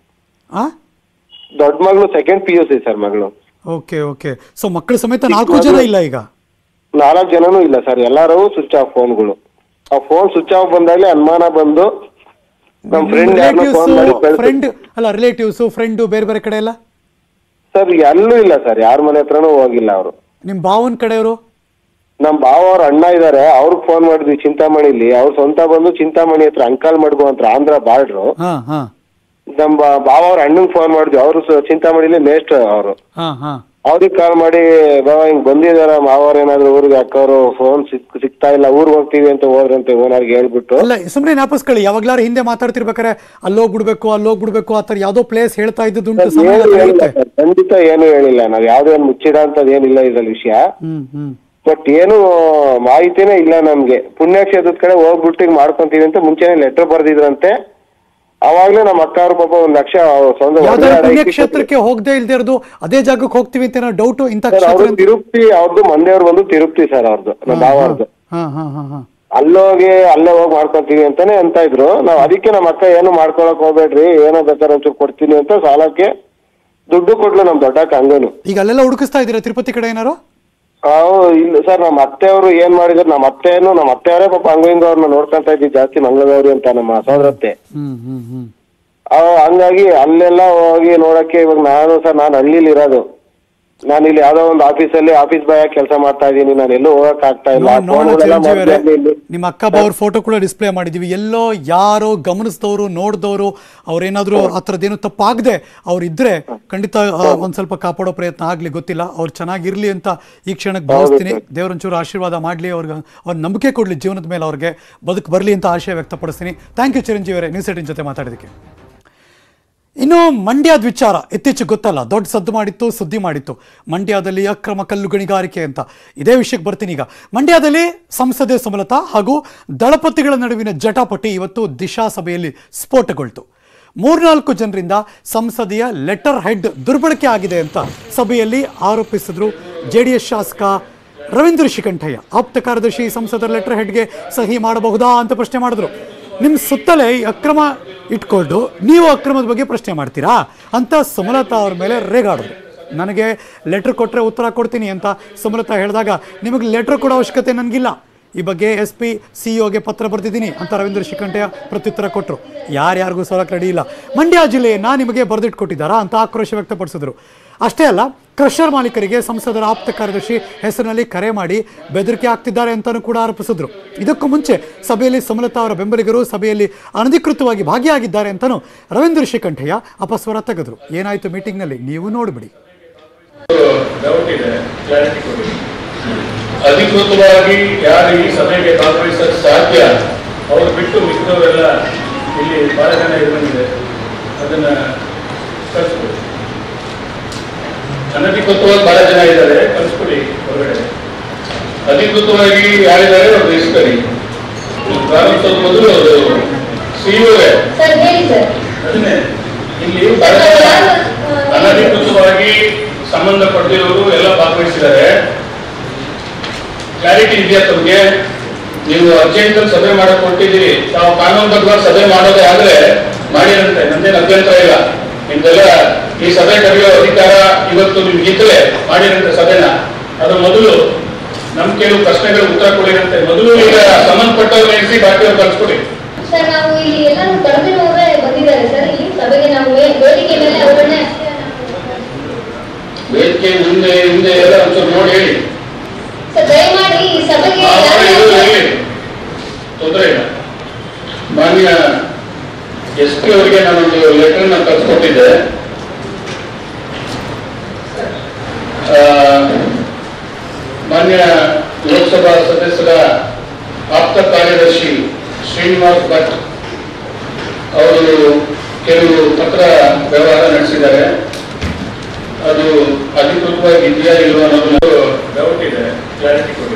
ಆ ದೊಡ್ಡ ಮಗಳು second P U C sir ಮಗಳು ಓಕೆ ಓಕೆ ಸೊ ಮಕ್ಕಳ ಸಮೇತ ನಾಲ್ಕು ಜನ ಇಲ್ಲ ಈಗ ನಾಲ್ಕು ಜನನೂ ಇಲ್ಲ ಸರ್ ಎಲ್ಲಾರು ಸ್ವಿಚ್ ಆಫ್ ಫೋನ್ಗಳು ಆ ಫೋನ್ ಸ್ವಿಚ್ ಆಫ್ ಬಂದಾಗ್ಲೇ ಅನುಮಾನ ಬಂದು ನಮ್ ಫ್ರೆಂಡ್ ಯಾರನ್ನೋ ಫೋನ್ ಮಾಡಿ ಫ್ರೆಂಡ್ ಅಲ್ಲ ರಿಲೇಟಿವ್ಸ್ ಫ್ರೆಂಡ್ ಬೇರೆ ಬೇರೆ ಕಡೆ ಎಲ್ಲ ಸರ್ ಎಲ್ಲೂ ಇಲ್ಲ ಸರ್ ಯಾರ ಮನೆ ಹತ್ರನೂ ಹೋಗಿಲ್ಲ ಅವರು ನಿಮ್ ಭಾವನ್ ಕಡೆಯವರು ನಮ್ ಭಾವ ಅವ್ರ ಅಣ್ಣ ಇದಾರೆ ಅವ್ರಿಗೆ ಫೋನ್ ಮಾಡಿದ್ವಿ ಚಿಂತಾಮಣಿಲಿ ಅವ್ರ ಸ್ವಂತ ಬಂದು ಚಿಂತಾಮಣಿ ಹತ್ರ ಅಂಕಲ್ ಮಡ್ಗು ಅಂತ ಆಂಧ್ರ ಬಾರ್ಡ್ರು ಹಾ ಹಾ ನಮ್ ಬಾ- ಭಾವ ಅವ್ರ ಅಣ್ಣಂಗ್ ಫೋನ್ ಮಾಡಿದ್ವಿ ಅವರು ಚಿಂತಾಮಣಿಲಿ ಮೇಸ್ಟ್ ಅವರು ಹಾ ಹಾ ಅವ್ರಿಗೆ ಕಾಲ್ ಮಾಡಿ ಬಾವ ಹಿಂಗ್ ಬಂದಿದಾರ ಮಾವವ್ರ ಏನಾದ್ರು ಊರಿಗೆ ಅಕ್ಕವ್ರು ಫೋನ್ ಸಿಕ್ ಸಿಗ್ತಾ ಇಲ್ಲ ಊರ್ಗ್ ಹೋಗ್ತೀವಿ ಅಂತ ಹೋದ್ರಂತೆ ಓನರ್ಗೆ ಹೇಳ್ಬಿಟ್ಟು ಅಲ್ಲ ಸುಮ್ಮನೆ ಜ್ಞಾಪಿಸ್ಕೊಳ್ಳಿ ಯಾವಾಗ್ಲಾರು ಹಿಂದೆ ಮಾತಾಡ್ತಿರ್ಬೇಕಾರೆ ಅಲ್ಲೋಗ್ಬಿಡ್ಬೇಕು ಅಲ್ಲೋಗ್ಬಿಡ್ಬೇಕು ಆ ಥರ ಯಾವ್ದೋ ಪ್ಲೇಸ್ ಹೇಳ್ತಾ ಇದ್ದುದುಂಟು ಸಮಯ ಏನು ಹೇಳಿಲ್ಲ ಕಳೆಯುತ್ತೆ ಸರ್ ಖಂಡಿತ ಏನು ಹೇಳಿಲ್ಲ ನಾವ್ ಯಾವ್ದೇ ಒಂದು ಮುಚ್ಚಿಡ ಅಂತದ್ ಏನಿಲ್ಲ ಇದ್ರಲ್ಲಿ ವಿಷಯ ಹ್ಮ್ ಹ್ಮ್ ಬಟ್ ಏನು ಮಾಹಿತಿನೇ ಇಲ್ಲ ನಮ್ಗೆ ಪುಣ್ಯಕ್ಷೇತ್ರದ ಕಡೆ ಹೋಗ್ಬಿಟ್ಟು ಹಿಂಗ್ ಮಾಡ್ಕೊಂತೀವಿ ಅಂತ ಮುಂಚೆನೆ ಲೆಟರ್ ಬರ್ದಿದ್ರಂತೆ ಅವಾಗ್ಲೇ ನಮ್ಮ ಅಕ್ಕ ಅವ್ರ ಪಾಪ ಒಂದ್ ಲಕ್ಷ ಅವ್ರ ಸ್ವಂತ ಒಡವೆ ಯಾವ್ದಾದ್ರು ಅಡ ಇಕ್ಕಿ ಪುಣ್ಯಕ್ಷೇತ್ರಕ್ಕೆ ಹೋಗದೆ ಇಲ್ದೇ ಇರೋದು ಅದೇ ಜಾಗಕ್ಕೆ ಹೋಗ್ತೀವಿ ಅಂತ ಏನೋ ಡೌಟ್ ಇಂಥ ಸರ್ ಕ್ಷೇತ್ರ ಅವ್ರು ತಿರುಪ್ತಿ ಅವ್ರದ್ದು ಮಂಡ್ಯವ್ರು ಬಂದು ತಿರುಪ್ತಿ ಸರ್ ಅವ್ರದ್ದು ನಮ್ಮ ಭಾವ ಅವ್ರದ್ದು ಹಾ ಹಾ ಹಾ ಹಾ ಅಲ್ಲೋಗಿ ಅಲ್ಲೇ ಹೋಗಿ ಮಾಡ್ಕೊಂತೀವಿ ಅಂತಾನೆ ಅಂತ ಇದ್ರು ನಾವ್ ಅದಕ್ಕೆ ನಮ್ಮ ಅಕ್ಕ ಏನು ಮಾಡ್ಕೊಳಕ್ ಹೋಗ್ಬೇಡ್ರಿ ಏನೋ ಬೇಕಾದ್ರೆ ಒಂಚೂರು ಕೊಡ್ತೀನಿ ಅಂತ ಸಾಲಕ್ಕೆ ದುಡ್ಡು ಕೊಟ್ಲು ನಮ್ ದೊಡ್ಡಕ್ಕ ಹಂಗೇನು ಈಗ ಅಲ್ಲೆಲ್ಲ ಹುಡುಕಿಸ್ತಾ ಇದ್ದೀರಾ ತಿರುಪತಿ ಕಡೆ ಏನಾರು ಅವು ಇಲ್ಲ ಸರ್ ನಮ್ಮ ಅತ್ತೆಯವರು ಏನ್ ಮಾಡಿದ್ರು ನಮ್ಮ ಅತ್ತೆಯನ್ನು ನಮ್ಮ ಅತ್ತೆಯವರೇ ಪಾಪ ಹಂಗ ಹಿಂಗ ಅವ್ರನ್ನ ನೋಡ್ಕೊಂತ ಇದ್ವಿ ಜಾಸ್ತಿ ಮಂಗಳಗೌರಿ ಅಂತ ನಮ್ಮ ಸೋದರತ್ತೆ ಹ್ಮ್ ಹ್ಮ್ ಹ್ಮ್ ಆ, ಹಂಗಾಗಿ ಅಲ್ಲೆಲ್ಲ ಹೋಗಿ ನೋಡಕ್ಕೆ ಇವಾಗ ನಾನು ಸರ್ ನಾನು ಹಳ್ಳಿಲಿ ಇರೋದು ನಾನು ಇಲ್ಲಿ ಯಾವ್ದೋ ಒಂದು ಆಫೀಸಲ್ಲಿ ಆಫೀಸ್ ಬಾಯ್ ಕೆಲಸ ಮಾಡ್ತಾ ಇದ್ದೀನಿ ನಾನು ಎಲ್ಲೂ ಹೋಗಕ್ ಆಗ್ತಾ ಇಲ್ಲ ನೋಡ್- ನೋಡೋಣ ಫೋನ್ಗಳೆಲ್ಲ ಚಿರಂಜೀವಿ ಅವರೇ, ಮೊದ್ಲೇ ಇಲ್ಲಿ ನಿಮ್ಮ ಅಕ್ಕ ಬಾವ್ರ ಫೋಟೋ ಕೂಡ ಡಿಸ್ಪ್ಲೇ ಮಾಡಿದೀವಿ ಎಲ್ಲೋ ಯಾರೋ ಗಮನಿಸಿದವರು ನೋಡಿದವರು ಅವ್ರೇನಾದ್ರೂ ಆ ಥರದ್ದೇನು ತಪ್ಪಾಗದೆ ಅವ್ರು ಇದ್ರೆ ಖಂಡಿತ ಆ, ಒಂದ್ ಸ್ವಲ್ಪ ಕಾಪಾಡೋ ಪ್ರಯತ್ನ ಆಗ್ಲಿ ಗೊತ್ತಿಲ್ಲ ಅವ್ರು ಚೆನ್ನಾಗಿರ್ಲಿ ಅಂತ ಈ ಕ್ಷಣಕ್ಕೆ ಭಾವಿಸ್ತೀನಿ ದೇವರೊಂಚೂರು ಆಶೀರ್ವಾದ ಮಾಡ್ಲಿ ಅವ್ರಿಗೆ ಅವ್ರ ನಂಬಿಕೆ ಕೊಡ್ಲಿ ಜೀವನದ ಮೇಲೆ ಅವ್ರಿಗೆ ಬದುಕು ಬರಲಿ ಅಂತ ಆಶಯ ವ್ಯಕ್ತಪಡಿಸ್ತೀನಿ ಥ್ಯಾಂಕ್ ಯು ಚಿರಂಜೀವಿ ಅವರೇ ನ್ಯೂಸ್ ಏಟಿನ್ ಜೊತೆ ಮಾತಾಡೋದಕ್ಕೆ ಇನ್ನು ಮಂಡ್ಯದ ವಿಚಾರ ಇತ್ತೀಚೆಗೆ ಗೊತ್ತಲ್ಲ ದೊಡ್ಡ ಸದ್ದು ಮಾಡಿತ್ತು ಸುದ್ದಿ ಮಾಡಿತ್ತು ಮಂಡ್ಯದಲ್ಲಿ ಅಕ್ರಮ ಕಲ್ಲು ಗಣಿಗಾರಿಕೆ ಅಂತ ಇದೇ ವಿಷಯಕ್ಕೆ ಬರ್ತೀನಿ ಈಗ ಮಂಡ್ಯದಲ್ಲಿ ಸಂಸದೆ ಸುಮಲತಾ ಹಾಗೂ ದಳಪತಿಗಳ ನಡುವಿನ ಜಟಾಪಟಿ ಇವತ್ತು ದಿಶಾ ಸಭೆಯಲ್ಲಿ ಸ್ಫೋಟಗೊಳ್ತು ಮೂರ್ನಾಲ್ಕು ಜನರಿಂದ ಸಂಸದೀಯ ಲೆಟರ್ ಹೆಡ್ ದುರ್ಬಳಕೆ ಆಗಿದೆ ಅಂತ ಸಭೆಯಲ್ಲಿ ಆರೋಪಿಸಿದ್ರು ಜೆ ಡಿ ಎಸ್ ಶಾಸಕ ರವೀಂದ್ರ ಶಿಕಂಠಯ್ಯ ಆಪ್ತ ಕಾರ್ಯದರ್ಶಿ ಸಂಸದರ ಲೆಟರ್ ಹೆಡ್ಗೆ ಸಹಿ ಮಾಡಬಹುದಾ ಅಂತ ಪ್ರಶ್ನೆ ಮಾಡಿದ್ರು ನಿಮ್ಮ ಸುತ್ತಲೇ ಈ ಅಕ್ರಮ ಇಟ್ಕೊಂಡು ನೀವು ಅಕ್ರಮದ ಬಗ್ಗೆ ಪ್ರಶ್ನೆ ಮಾಡ್ತೀರಾ ಅಂತ ಸುಮಲತಾ ಅವ್ರ ಮೇಲೆ ರೇಗಾಡಿದ್ರು ನನಗೆ ಲೆಟ್ರ್ ಕೊಟ್ಟರೆ ಉತ್ತರ ಕೊಡ್ತೀನಿ ಅಂತ ಸುಮಲತಾ ಹೇಳಿದಾಗ ನಿಮಗೆ ಲೆಟ್ರ್ ಕೊಡೋ ಅವಶ್ಯಕತೆ ನನಗಿಲ್ಲ ಈ ಬಗ್ಗೆ ಎಸ್ ಪಿ ಸಿ ಒಗೆ ಪತ್ರ ಬರೆದಿದ್ದೀನಿ ಅಂತ ರವೀಂದ್ರ ಶಿಖಂಟೆಯ ಪ್ರತ್ಯುತ್ತರ ಕೊಟ್ಟರು ಯಾರ್ಯಾರಿಗೂ ಸೋಲಕ್ಕೆ ರೆಡಿ ಇಲ್ಲ ಮಂಡ್ಯ ಜಿಲ್ಲೆಯನ್ನ ನಿಮಗೆ ಬರೆದಿಟ್ಕೊಟ್ಟಿದ್ದಾರಾ ಅಂತ ಆಕ್ರೋಶ ವ್ಯಕ್ತಪಡಿಸಿದ್ರು ಅಷ್ಟೇ ಅಲ್ಲ ಕ್ರಷರ್ ಮಾಲೀಕರಿಗೆ ಸಂಸದರ ಆಪ್ತ ಕಾರ್ಯದರ್ಶಿ ಹೆಸರಿನಲ್ಲಿ ಕರೆ ಮಾಡಿ ಬೆದರಿಕೆ ಆಗ್ತಿದ್ದಾರೆ ಅಂತಲೂ ಕೂಡ ಆರೋಪಿಸಿದ್ರು ಇದಕ್ಕೂ ಮುಂಚೆ ಸಭೆಯಲ್ಲಿ ಸುಮಲತಾ ಅವರ ಬೆಂಬಲಿಗರು ಸಭೆಯಲ್ಲಿ ಅನಧಿಕೃತವಾಗಿ ಭಾಗಿಯಾಗಿದ್ದಾರೆ ಅಂತಲೂ ರವೀಂದ್ರ ಶಿಖಂಠಯ್ಯ ಅಪಸ್ವರ ತೆಗೆದ್ರು ಏನಾಯಿತು ಮೀಟಿಂಗ್ನಲ್ಲಿ ನೀವು ನೋಡಿಬಿಡಿ ಡೌಟ್ ಇದೆ ಕ್ಲಾರಿಟಿ ಕೊಡಿ ಅಧಿಕೃತವಾಗಿ ಯಾರು ಈ ಸಭೆಗೆ ಭಾಗವಹಿಸಕ್ಕೆ ಸಾಧ್ಯ ಅವ್ರು ಬಿಟ್ಟು ಮಿಕ್ಕದವರೆಲ್ಲ ಇಲ್ಲಿ ಬಹಳ ಜನ ಇರುವಂಗಿದೆ ಅದನ್ನ ಕಳಿಸ್ಕೊಡಿ ಅನಧಿಕೃತವಾಗಿ ಬಹಳ ಜನ ಇದ್ದಾರೆ ಕಳಿಸ್ಕೊಡಿ ಹೊರಗಡೆ ಅಧಿಕೃತವಾಗಿ ಯಾರಿದ್ದಾರೆ ಅವ್ರು ಇಸ್ಕರಿ ಪ್ರಾರಂಭಿಸೋದು ಮೊದಲು ಅವರು ಸಿಇಒಗೆ ಸರ್ ಹೇಳಿ ಸರ್ ಅದನ್ನೇ ಇಲ್ಲಿ ಬಹಳ ಜನ ಅನಧಿಕೃತವಾಗಿ ಸಂಬಂಧಪಟ್ಟಿರೋರು ಎಲ್ಲ ಭಾಗವಹಿಸಿದ್ದಾರೆ ಕ್ಲಾರಿಟಿ ಇದೆಯಾ ತಮಗೆ ನೀವು ಅರ್ಜೆಂಟ್ ಸಭೆ ಮಾಡಕ್ ಕೊಟ್ಟಿದ್ದೀರಿ ತಾವು ಕಾನೂನುಬದ್ಧವಾಗಿ ಸಭೆ ಮಾಡೋದೇ ಆದ್ರೆ ಮಾಡಿರಂತೆ ನಂದೇನು ಅಭ್ಯಂತರ ಇಲ್ಲ ನಿಮ್ದೆಲ್ಲ ಈ ಸಭೆ ಕರೆಯೋ ಅಧಿಕಾರ ಇವತ್ತು ನಿಮ್ಗಿದ್ರೆ ಮಾಡಿರಂತೆ ಸಭೆನ ಅದು ಮೊದಲು ನಮ್ ಕೆಲವು ಪ್ರಶ್ನೆಗಳು ಉತ್ತರ ಕೊಡಿರಂತೆ ಮೊದಲು ಈಗ ಸಂಬಂಧಪಟ್ಟವ್ರು ಎಣಿಸಿ ಬಾಕಿಯವ್ರು ಕಳ್ಸ್ಕೊಡಿ ಸರ್ ನಾವು ಇಲ್ಲಿ ಎಲ್ಲರೂ ಕಡಿಮೆನವರೇ ಬಂದಿದ್ದಾರೆ ಸರ್ ಇಲ್ಲಿ ಸಭೆಗೆ ನಾವು ವೇ- ವೇದಿಕೆ ಮೇಲೆ ಅವರನ್ನ ವೇದಿಕೆ ಮುಂದೆ ಹಿಂದೆ ಎಲ್ಲ ಒಂಚೂರು ನೋಡಿ ಹೇಳಿ ಸರ್ ದಯಮಾಡಿ ಈ ಸಭೆಗೆ ಆ ಥರ ಯಾರು- ಇರೋದು ಹೇಳಿ ತೊಂದರೆ ಇಲ್ಲ ಮಾನ್ಯ ಎಸ್ ಪಿ ಅವರಿಗೆ ನಾನೊಂದು ಲೆಟರ್ ನ ಕಳ್ಸಿಕೊಟ್ಟಿದ್ದೆ ಆ, ಮಾನ್ಯ ಲೋಕಸಭಾ ಸದಸ್ಯರ ಆಪ್ತ ಕಾರ್ಯದರ್ಶಿ ಶ್ರೀನಿವಾಸ್ ಭಟ್ ಅವರು ಕೆಲವು ಪತ್ರ ವ್ಯವಹಾರ ನಡೆಸಿದ್ದಾರೆ ಅದು ಅಧಿಕೃತವಾಗಿ ಇದೆಯಾ ಇಲ್ವಾ ಅನ್ನೋದು ಡೌಟ್ ಇದೆ ಕ್ಲಾರಿಟಿ ಕೊಡಿ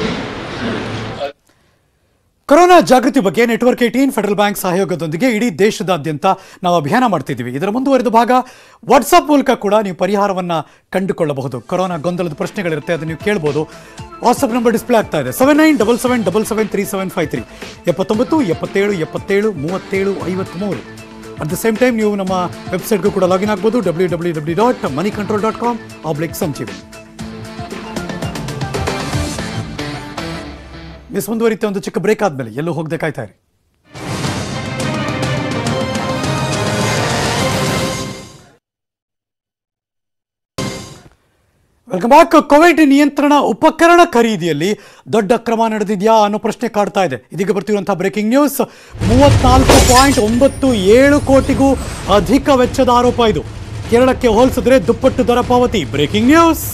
ಕೊರೋನಾ ಜಾಗೃತಿ ಬಗ್ಗೆ ನೆಟ್ವರ್ಕ್ ಏಟೀನ್ ಫೆಡರಲ್ ಬ್ಯಾಂಕ್ ಸಹಯೋಗದೊಂದಿಗೆ ಇಡೀ ದೇಶದಾದ್ಯಂತ ನಾವು ಅಭಿಯಾನ ಮಾಡ್ತಿದ್ದೀವಿ ಇದರ ಮುಂದುವರೆದ ಭಾಗ ವಾಟ್ಸಪ್ ಮೂಲಕ ಕೂಡ ನೀವು ಪರಿಹಾರವನ್ನು ಕಂಡುಕೊಳ್ಳಬಹುದು ಕೊರೋನಾ ಗೊಂದಲದ ಪ್ರಶ್ನೆಗಳಿರುತ್ತೆ ಅದನ್ನು ನೀವು ಕೇಳ್ಬೋದು ವಾಟ್ಸಪ್ ನಂಬರ್ ಡಿಸ್ಪ್ಲೇ ಆಗ್ತಾ ಇದೆ seven nine double seven double seven three seven five three ಎಪ್ಪತ್ತೊಂಬತ್ತು ಎಪ್ಪತ್ತೇಳು ಎಪ್ಪತ್ತೇಳು ಮೂವತ್ತೇಳು ಐವತ್ತ್ಮೂರು ಅಟ್ ದ ಸೇಮ್ ಟೈಮ್ ನೀವು ನಮ್ಮ ವೆಬ್ಸೈಟ್ಗೂ ಕೂಡ ಲಾಗಿನ್ ಆಗ್ಬೋದು W W W dot money control dot com oblique Sanjeevi miss ಮುಂದುವರಿತೆ ಒಂದು ಚಿಕ್ಕ ಬ್ರೇಕ್ ಆದಮೇಲೆ ಎಲ್ಲೂ ಹೋಗದೆ ಕಾಯ್ತಾ ಇರಿ ವೆಲ್ಕಮ್ ಬ್ಯಾಕ್ ಕೋವಿಡ್ ನಿಯಂತ್ರಣ ಉಪಕರಣ ಖರೀದಿಯಲ್ಲಿ ದೊಡ್ಡ ಕ್ರಮ ನಡೆದಿದೆಯಾ ಅನ್ನೋ ಪ್ರಶ್ನೆ ಕಾಡ್ತಾ ಇದೆ ಇದೀಗ ಬರ್ತಿರುವಂತಹ ಬ್ರೇಕಿಂಗ್ ನ್ಯೂಸ್ ಮೂವತ್ನಾಲ್ಕು ಪಾಯಿಂಟ್ ಒಂಬತ್ತು ಏಳು ಕೋಟಿಗೂ ಅಧಿಕ ವೆಚ್ಚದ ಆರೋಪ ಇದು ಕೇರಳಕ್ಕೆ ಹೋಲಿಸಿದ್ರೆ ದುಪ್ಪಟ್ಟು ದರ ಪಾವತಿ ಬ್ರೇಕಿಂಗ್ ನ್ಯೂಸ್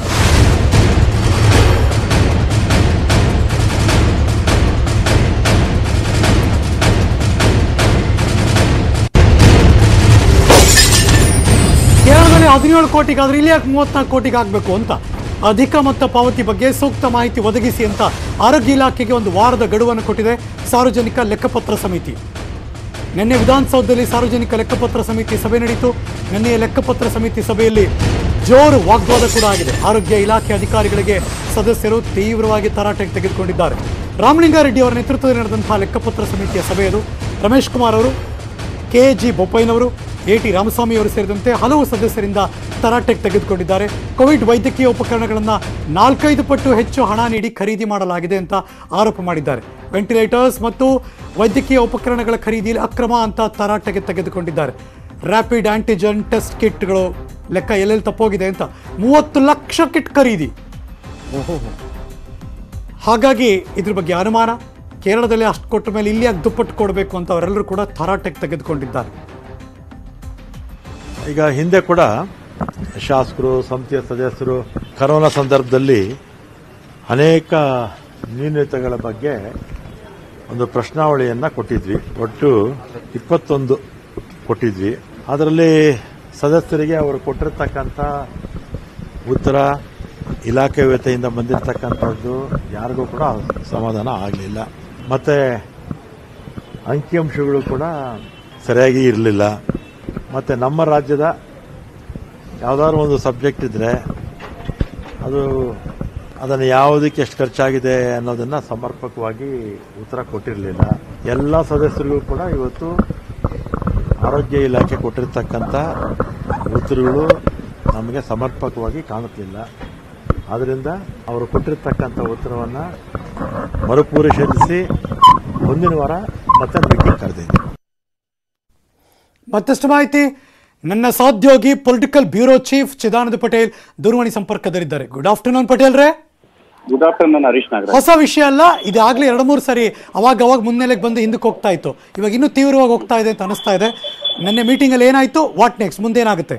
ಕೇರಳದಲ್ಲಿ ಹದಿನೇಳು ಕೋಟಿಗಾದ್ರೆ ಇಲ್ಲಿ ಯಾಕೆ ಮೂವತ್ನಾಲ್ಕು ಕೋಟಿಗೆ ಆಗಬೇಕು ಅಂತ ಅಧಿಕ ಮೊತ್ತ ಪಾವತಿ ಬಗ್ಗೆ ಸೂಕ್ತ ಮಾಹಿತಿ ಒದಗಿಸಿ ಅಂತ ಆರೋಗ್ಯ ಇಲಾಖೆಗೆ ಒಂದು ವಾರದ ಗಡುವನ್ನು ಕೊಟ್ಟಿದೆ ಸಾರ್ವಜನಿಕ ಲೆಕ್ಕಪತ್ರ ಸಮಿತಿ ನಿನ್ನೆ ವಿಧಾನಸೌಧದಲ್ಲಿ ಸಾರ್ವಜನಿಕ ಲೆಕ್ಕಪತ್ರ ಸಮಿತಿ ಸಭೆ ನಡೆಯಿತು ನಿನ್ನೆಯ ಲೆಕ್ಕಪತ್ರ ಸಮಿತಿ ಸಭೆಯಲ್ಲಿ ಜೋರು ವಾಗ್ವಾದ ಕೂಡ ಆಗಿದೆ ಆರೋಗ್ಯ ಇಲಾಖೆ ಅಧಿಕಾರಿಗಳಿಗೆ ಸದಸ್ಯರು ತೀವ್ರವಾಗಿ ತರಾಟೆಗೆ ತೆಗೆದುಕೊಂಡಿದ್ದಾರೆ ರಾಮಲಿಂಗಾರೆಡ್ಡಿ ಅವರ ನೇತೃತ್ವದಲ್ಲಿ ನಡೆದಂತಹ ಲೆಕ್ಕಪತ್ರ ಸಮಿತಿಯ ಸಭೆಯದು ರಮೇಶ್ ಕುಮಾರ್ ಅವರು ಕೆ ಜಿ ಬೊಪ್ಪಯ್ಯನವರು ಎ ಟಿ ರಾಮಸ್ವಾಮಿ ಅವರು ಸೇರಿದಂತೆ ಹಲವು ಸದಸ್ಯರಿಂದ ತರಾಟೆಗೆ ತೆಗೆದುಕೊಂಡಿದ್ದಾರೆ ಕೋವಿಡ್ ವೈದ್ಯಕೀಯ ಉಪಕರಣಗಳನ್ನು ನಾಲ್ಕೈದು ಪಟ್ಟು ಹೆಚ್ಚು ಹಣ ನೀಡಿ ಖರೀದಿ ಮಾಡಲಾಗಿದೆ ಅಂತ ಆರೋಪ ಮಾಡಿದ್ದಾರೆ ವೆಂಟಿಲೇಟರ್ಸ್ ಮತ್ತು ವೈದ್ಯಕೀಯ ಉಪಕರಣಗಳ ಖರೀದಿಯಲ್ಲಿ ಅಕ್ರಮ ಅಂತ ತರಾಟೆಗೆ ತೆಗೆದುಕೊಂಡಿದ್ದಾರೆ ರ್ಯಾಪಿಡ್ ಆಂಟಿಜನ್ ಟೆಸ್ಟ್ ಕಿಟ್ಗಳು ಲೆಕ್ಕ ಎಲ್ಲೆಲ್ಲಿ ತಪ್ಪೋಗಿದೆ ಅಂತ ಮೂವತ್ತು ಲಕ್ಷ ಕಿಟ್ ಖರೀದಿ ಓಹೋ ಹಾಗಾಗಿ ಇದ್ರ ಬಗ್ಗೆ ಅನುಮಾನ ಕೇರಳದಲ್ಲಿ ಅಷ್ಟು ಕೊಟ್ಟ ಮೇಲೆ ಇಲ್ಲಿ ಯಾಕೆ ದುಪ್ಪಟ್ಟು ಕೊಡಬೇಕು ಅಂತ ಅವರೆಲ್ಲರೂ ಕೂಡ ತರಾಟೆಗೆ ತೆಗೆದುಕೊಂಡಿದ್ದಾರೆ ಈಗ ಹಿಂದೆ ಕೂಡ ಶಾಸಕರು ಸಮಿತಿಯ ಸದಸ್ಯರು ಕರೋನಾ ಸಂದರ್ಭದಲ್ಲಿ ಅನೇಕ ನ್ಯೂನತೆಗಳ ಬಗ್ಗೆ ಒಂದು ಪ್ರಶ್ನಾವಳಿಯನ್ನು ಕೊಟ್ಟಿದ್ವಿ ಒಟ್ಟು ಇಪ್ಪತ್ತೊಂದು ಕೊಟ್ಟಿದ್ವಿ ಅದರಲ್ಲಿ ಸದಸ್ಯರಿಗೆ ಅವರು ಕೊಟ್ಟಿರ್ತಕ್ಕಂಥ ಉತ್ತರ ಇಲಾಖೆ ವತಿಯಿಂದ ಬಂದಿರತಕ್ಕಂಥದ್ದು ಯಾರಿಗೂ ಕೂಡ ಸಮಾಧಾನ ಆಗಲಿಲ್ಲ ಮತ್ತು ಅಂಕಿಅಂಶಗಳು ಕೂಡ ಸರಿಯಾಗಿ ಇರಲಿಲ್ಲ ಮತ್ತು ನಮ್ಮ ರಾಜ್ಯದ ಯಾವುದಾದ್ರು ಒಂದು ಸಬ್ಜೆಕ್ಟ್ ಇದ್ದರೆ ಅದು ಅದನ್ನು ಯಾವುದಕ್ಕೆ ಎಷ್ಟು ಖರ್ಚಾಗಿದೆ ಅನ್ನೋದನ್ನು ಸಮರ್ಪಕವಾಗಿ ಉತ್ತರ ಕೊಟ್ಟಿರಲಿಲ್ಲ ಎಲ್ಲ ಸದಸ್ಯರಿಗೂ ಕೂಡ ಇವತ್ತು ಆರೋಗ್ಯ ಇಲಾಖೆ ಕೊಟ್ಟಿರ್ತಕ್ಕಂಥ ಉತ್ತರಗಳು ನಮಗೆ ಸಮರ್ಪಕವಾಗಿ ಕಾಣುತ್ತಿಲ್ಲ ಆದ್ದರಿಂದ ಅವರು ಕೊಟ್ಟಿರ್ತಕ್ಕಂಥ ಉತ್ತರವನ್ನು ಮರುಪರಿಶೀಲಿಸಿ ಮುಂದಿನ ವಾರ ಮತ್ತೆ ಮೀಟಿಂಗ್ ಕರೆದಿದ್ದೆ ಮತ್ತಷ್ಟು ಮಾಹಿತಿ ನನ್ನ ಸಹೋದ್ಯೋಗಿ political bureau chief Chidananda Patel ದೂರವಾಣಿ ಸಂಪರ್ಕದಲ್ಲಿದ್ದಾರೆ ಗುಡ್ ಆಫ್ಟರ್ನೂನ್ ಪಟೇಲ್ ರೇ ಗುಡ್ ಆಫ್ಟರ್ನೂನ್ ಹರೀಶ್ ನಾಗರಾಜ್ ಹೊಸ ವಿಷಯ ಅಲ್ಲ ಇದಾಗಲೇ ಎರಡು ಮೂರು ಸರಿ ಅವಾಗ ಅವಾಗ ಮುನ್ನೆಲೆಗೆ ಬಂದು ಹಿಂದಕ್ಕೆ ಹೋಗ್ತಾ ಇತ್ತು ಇವಾಗ ಇನ್ನೂ ತೀವ್ರವಾಗಿ ಹೋಗ್ತಾ ಇದೆ ಅಂತ ಅನಿಸ್ತಾ ಇದೆ ನಿನ್ನೆ ಮೀಟಿಂಗಲ್ಲಿ ಏನಾಯಿತು ವಾಟ್ ನೆಕ್ಸ್ಟ್ ಮುಂದೆ ಏನಾಗುತ್ತೆ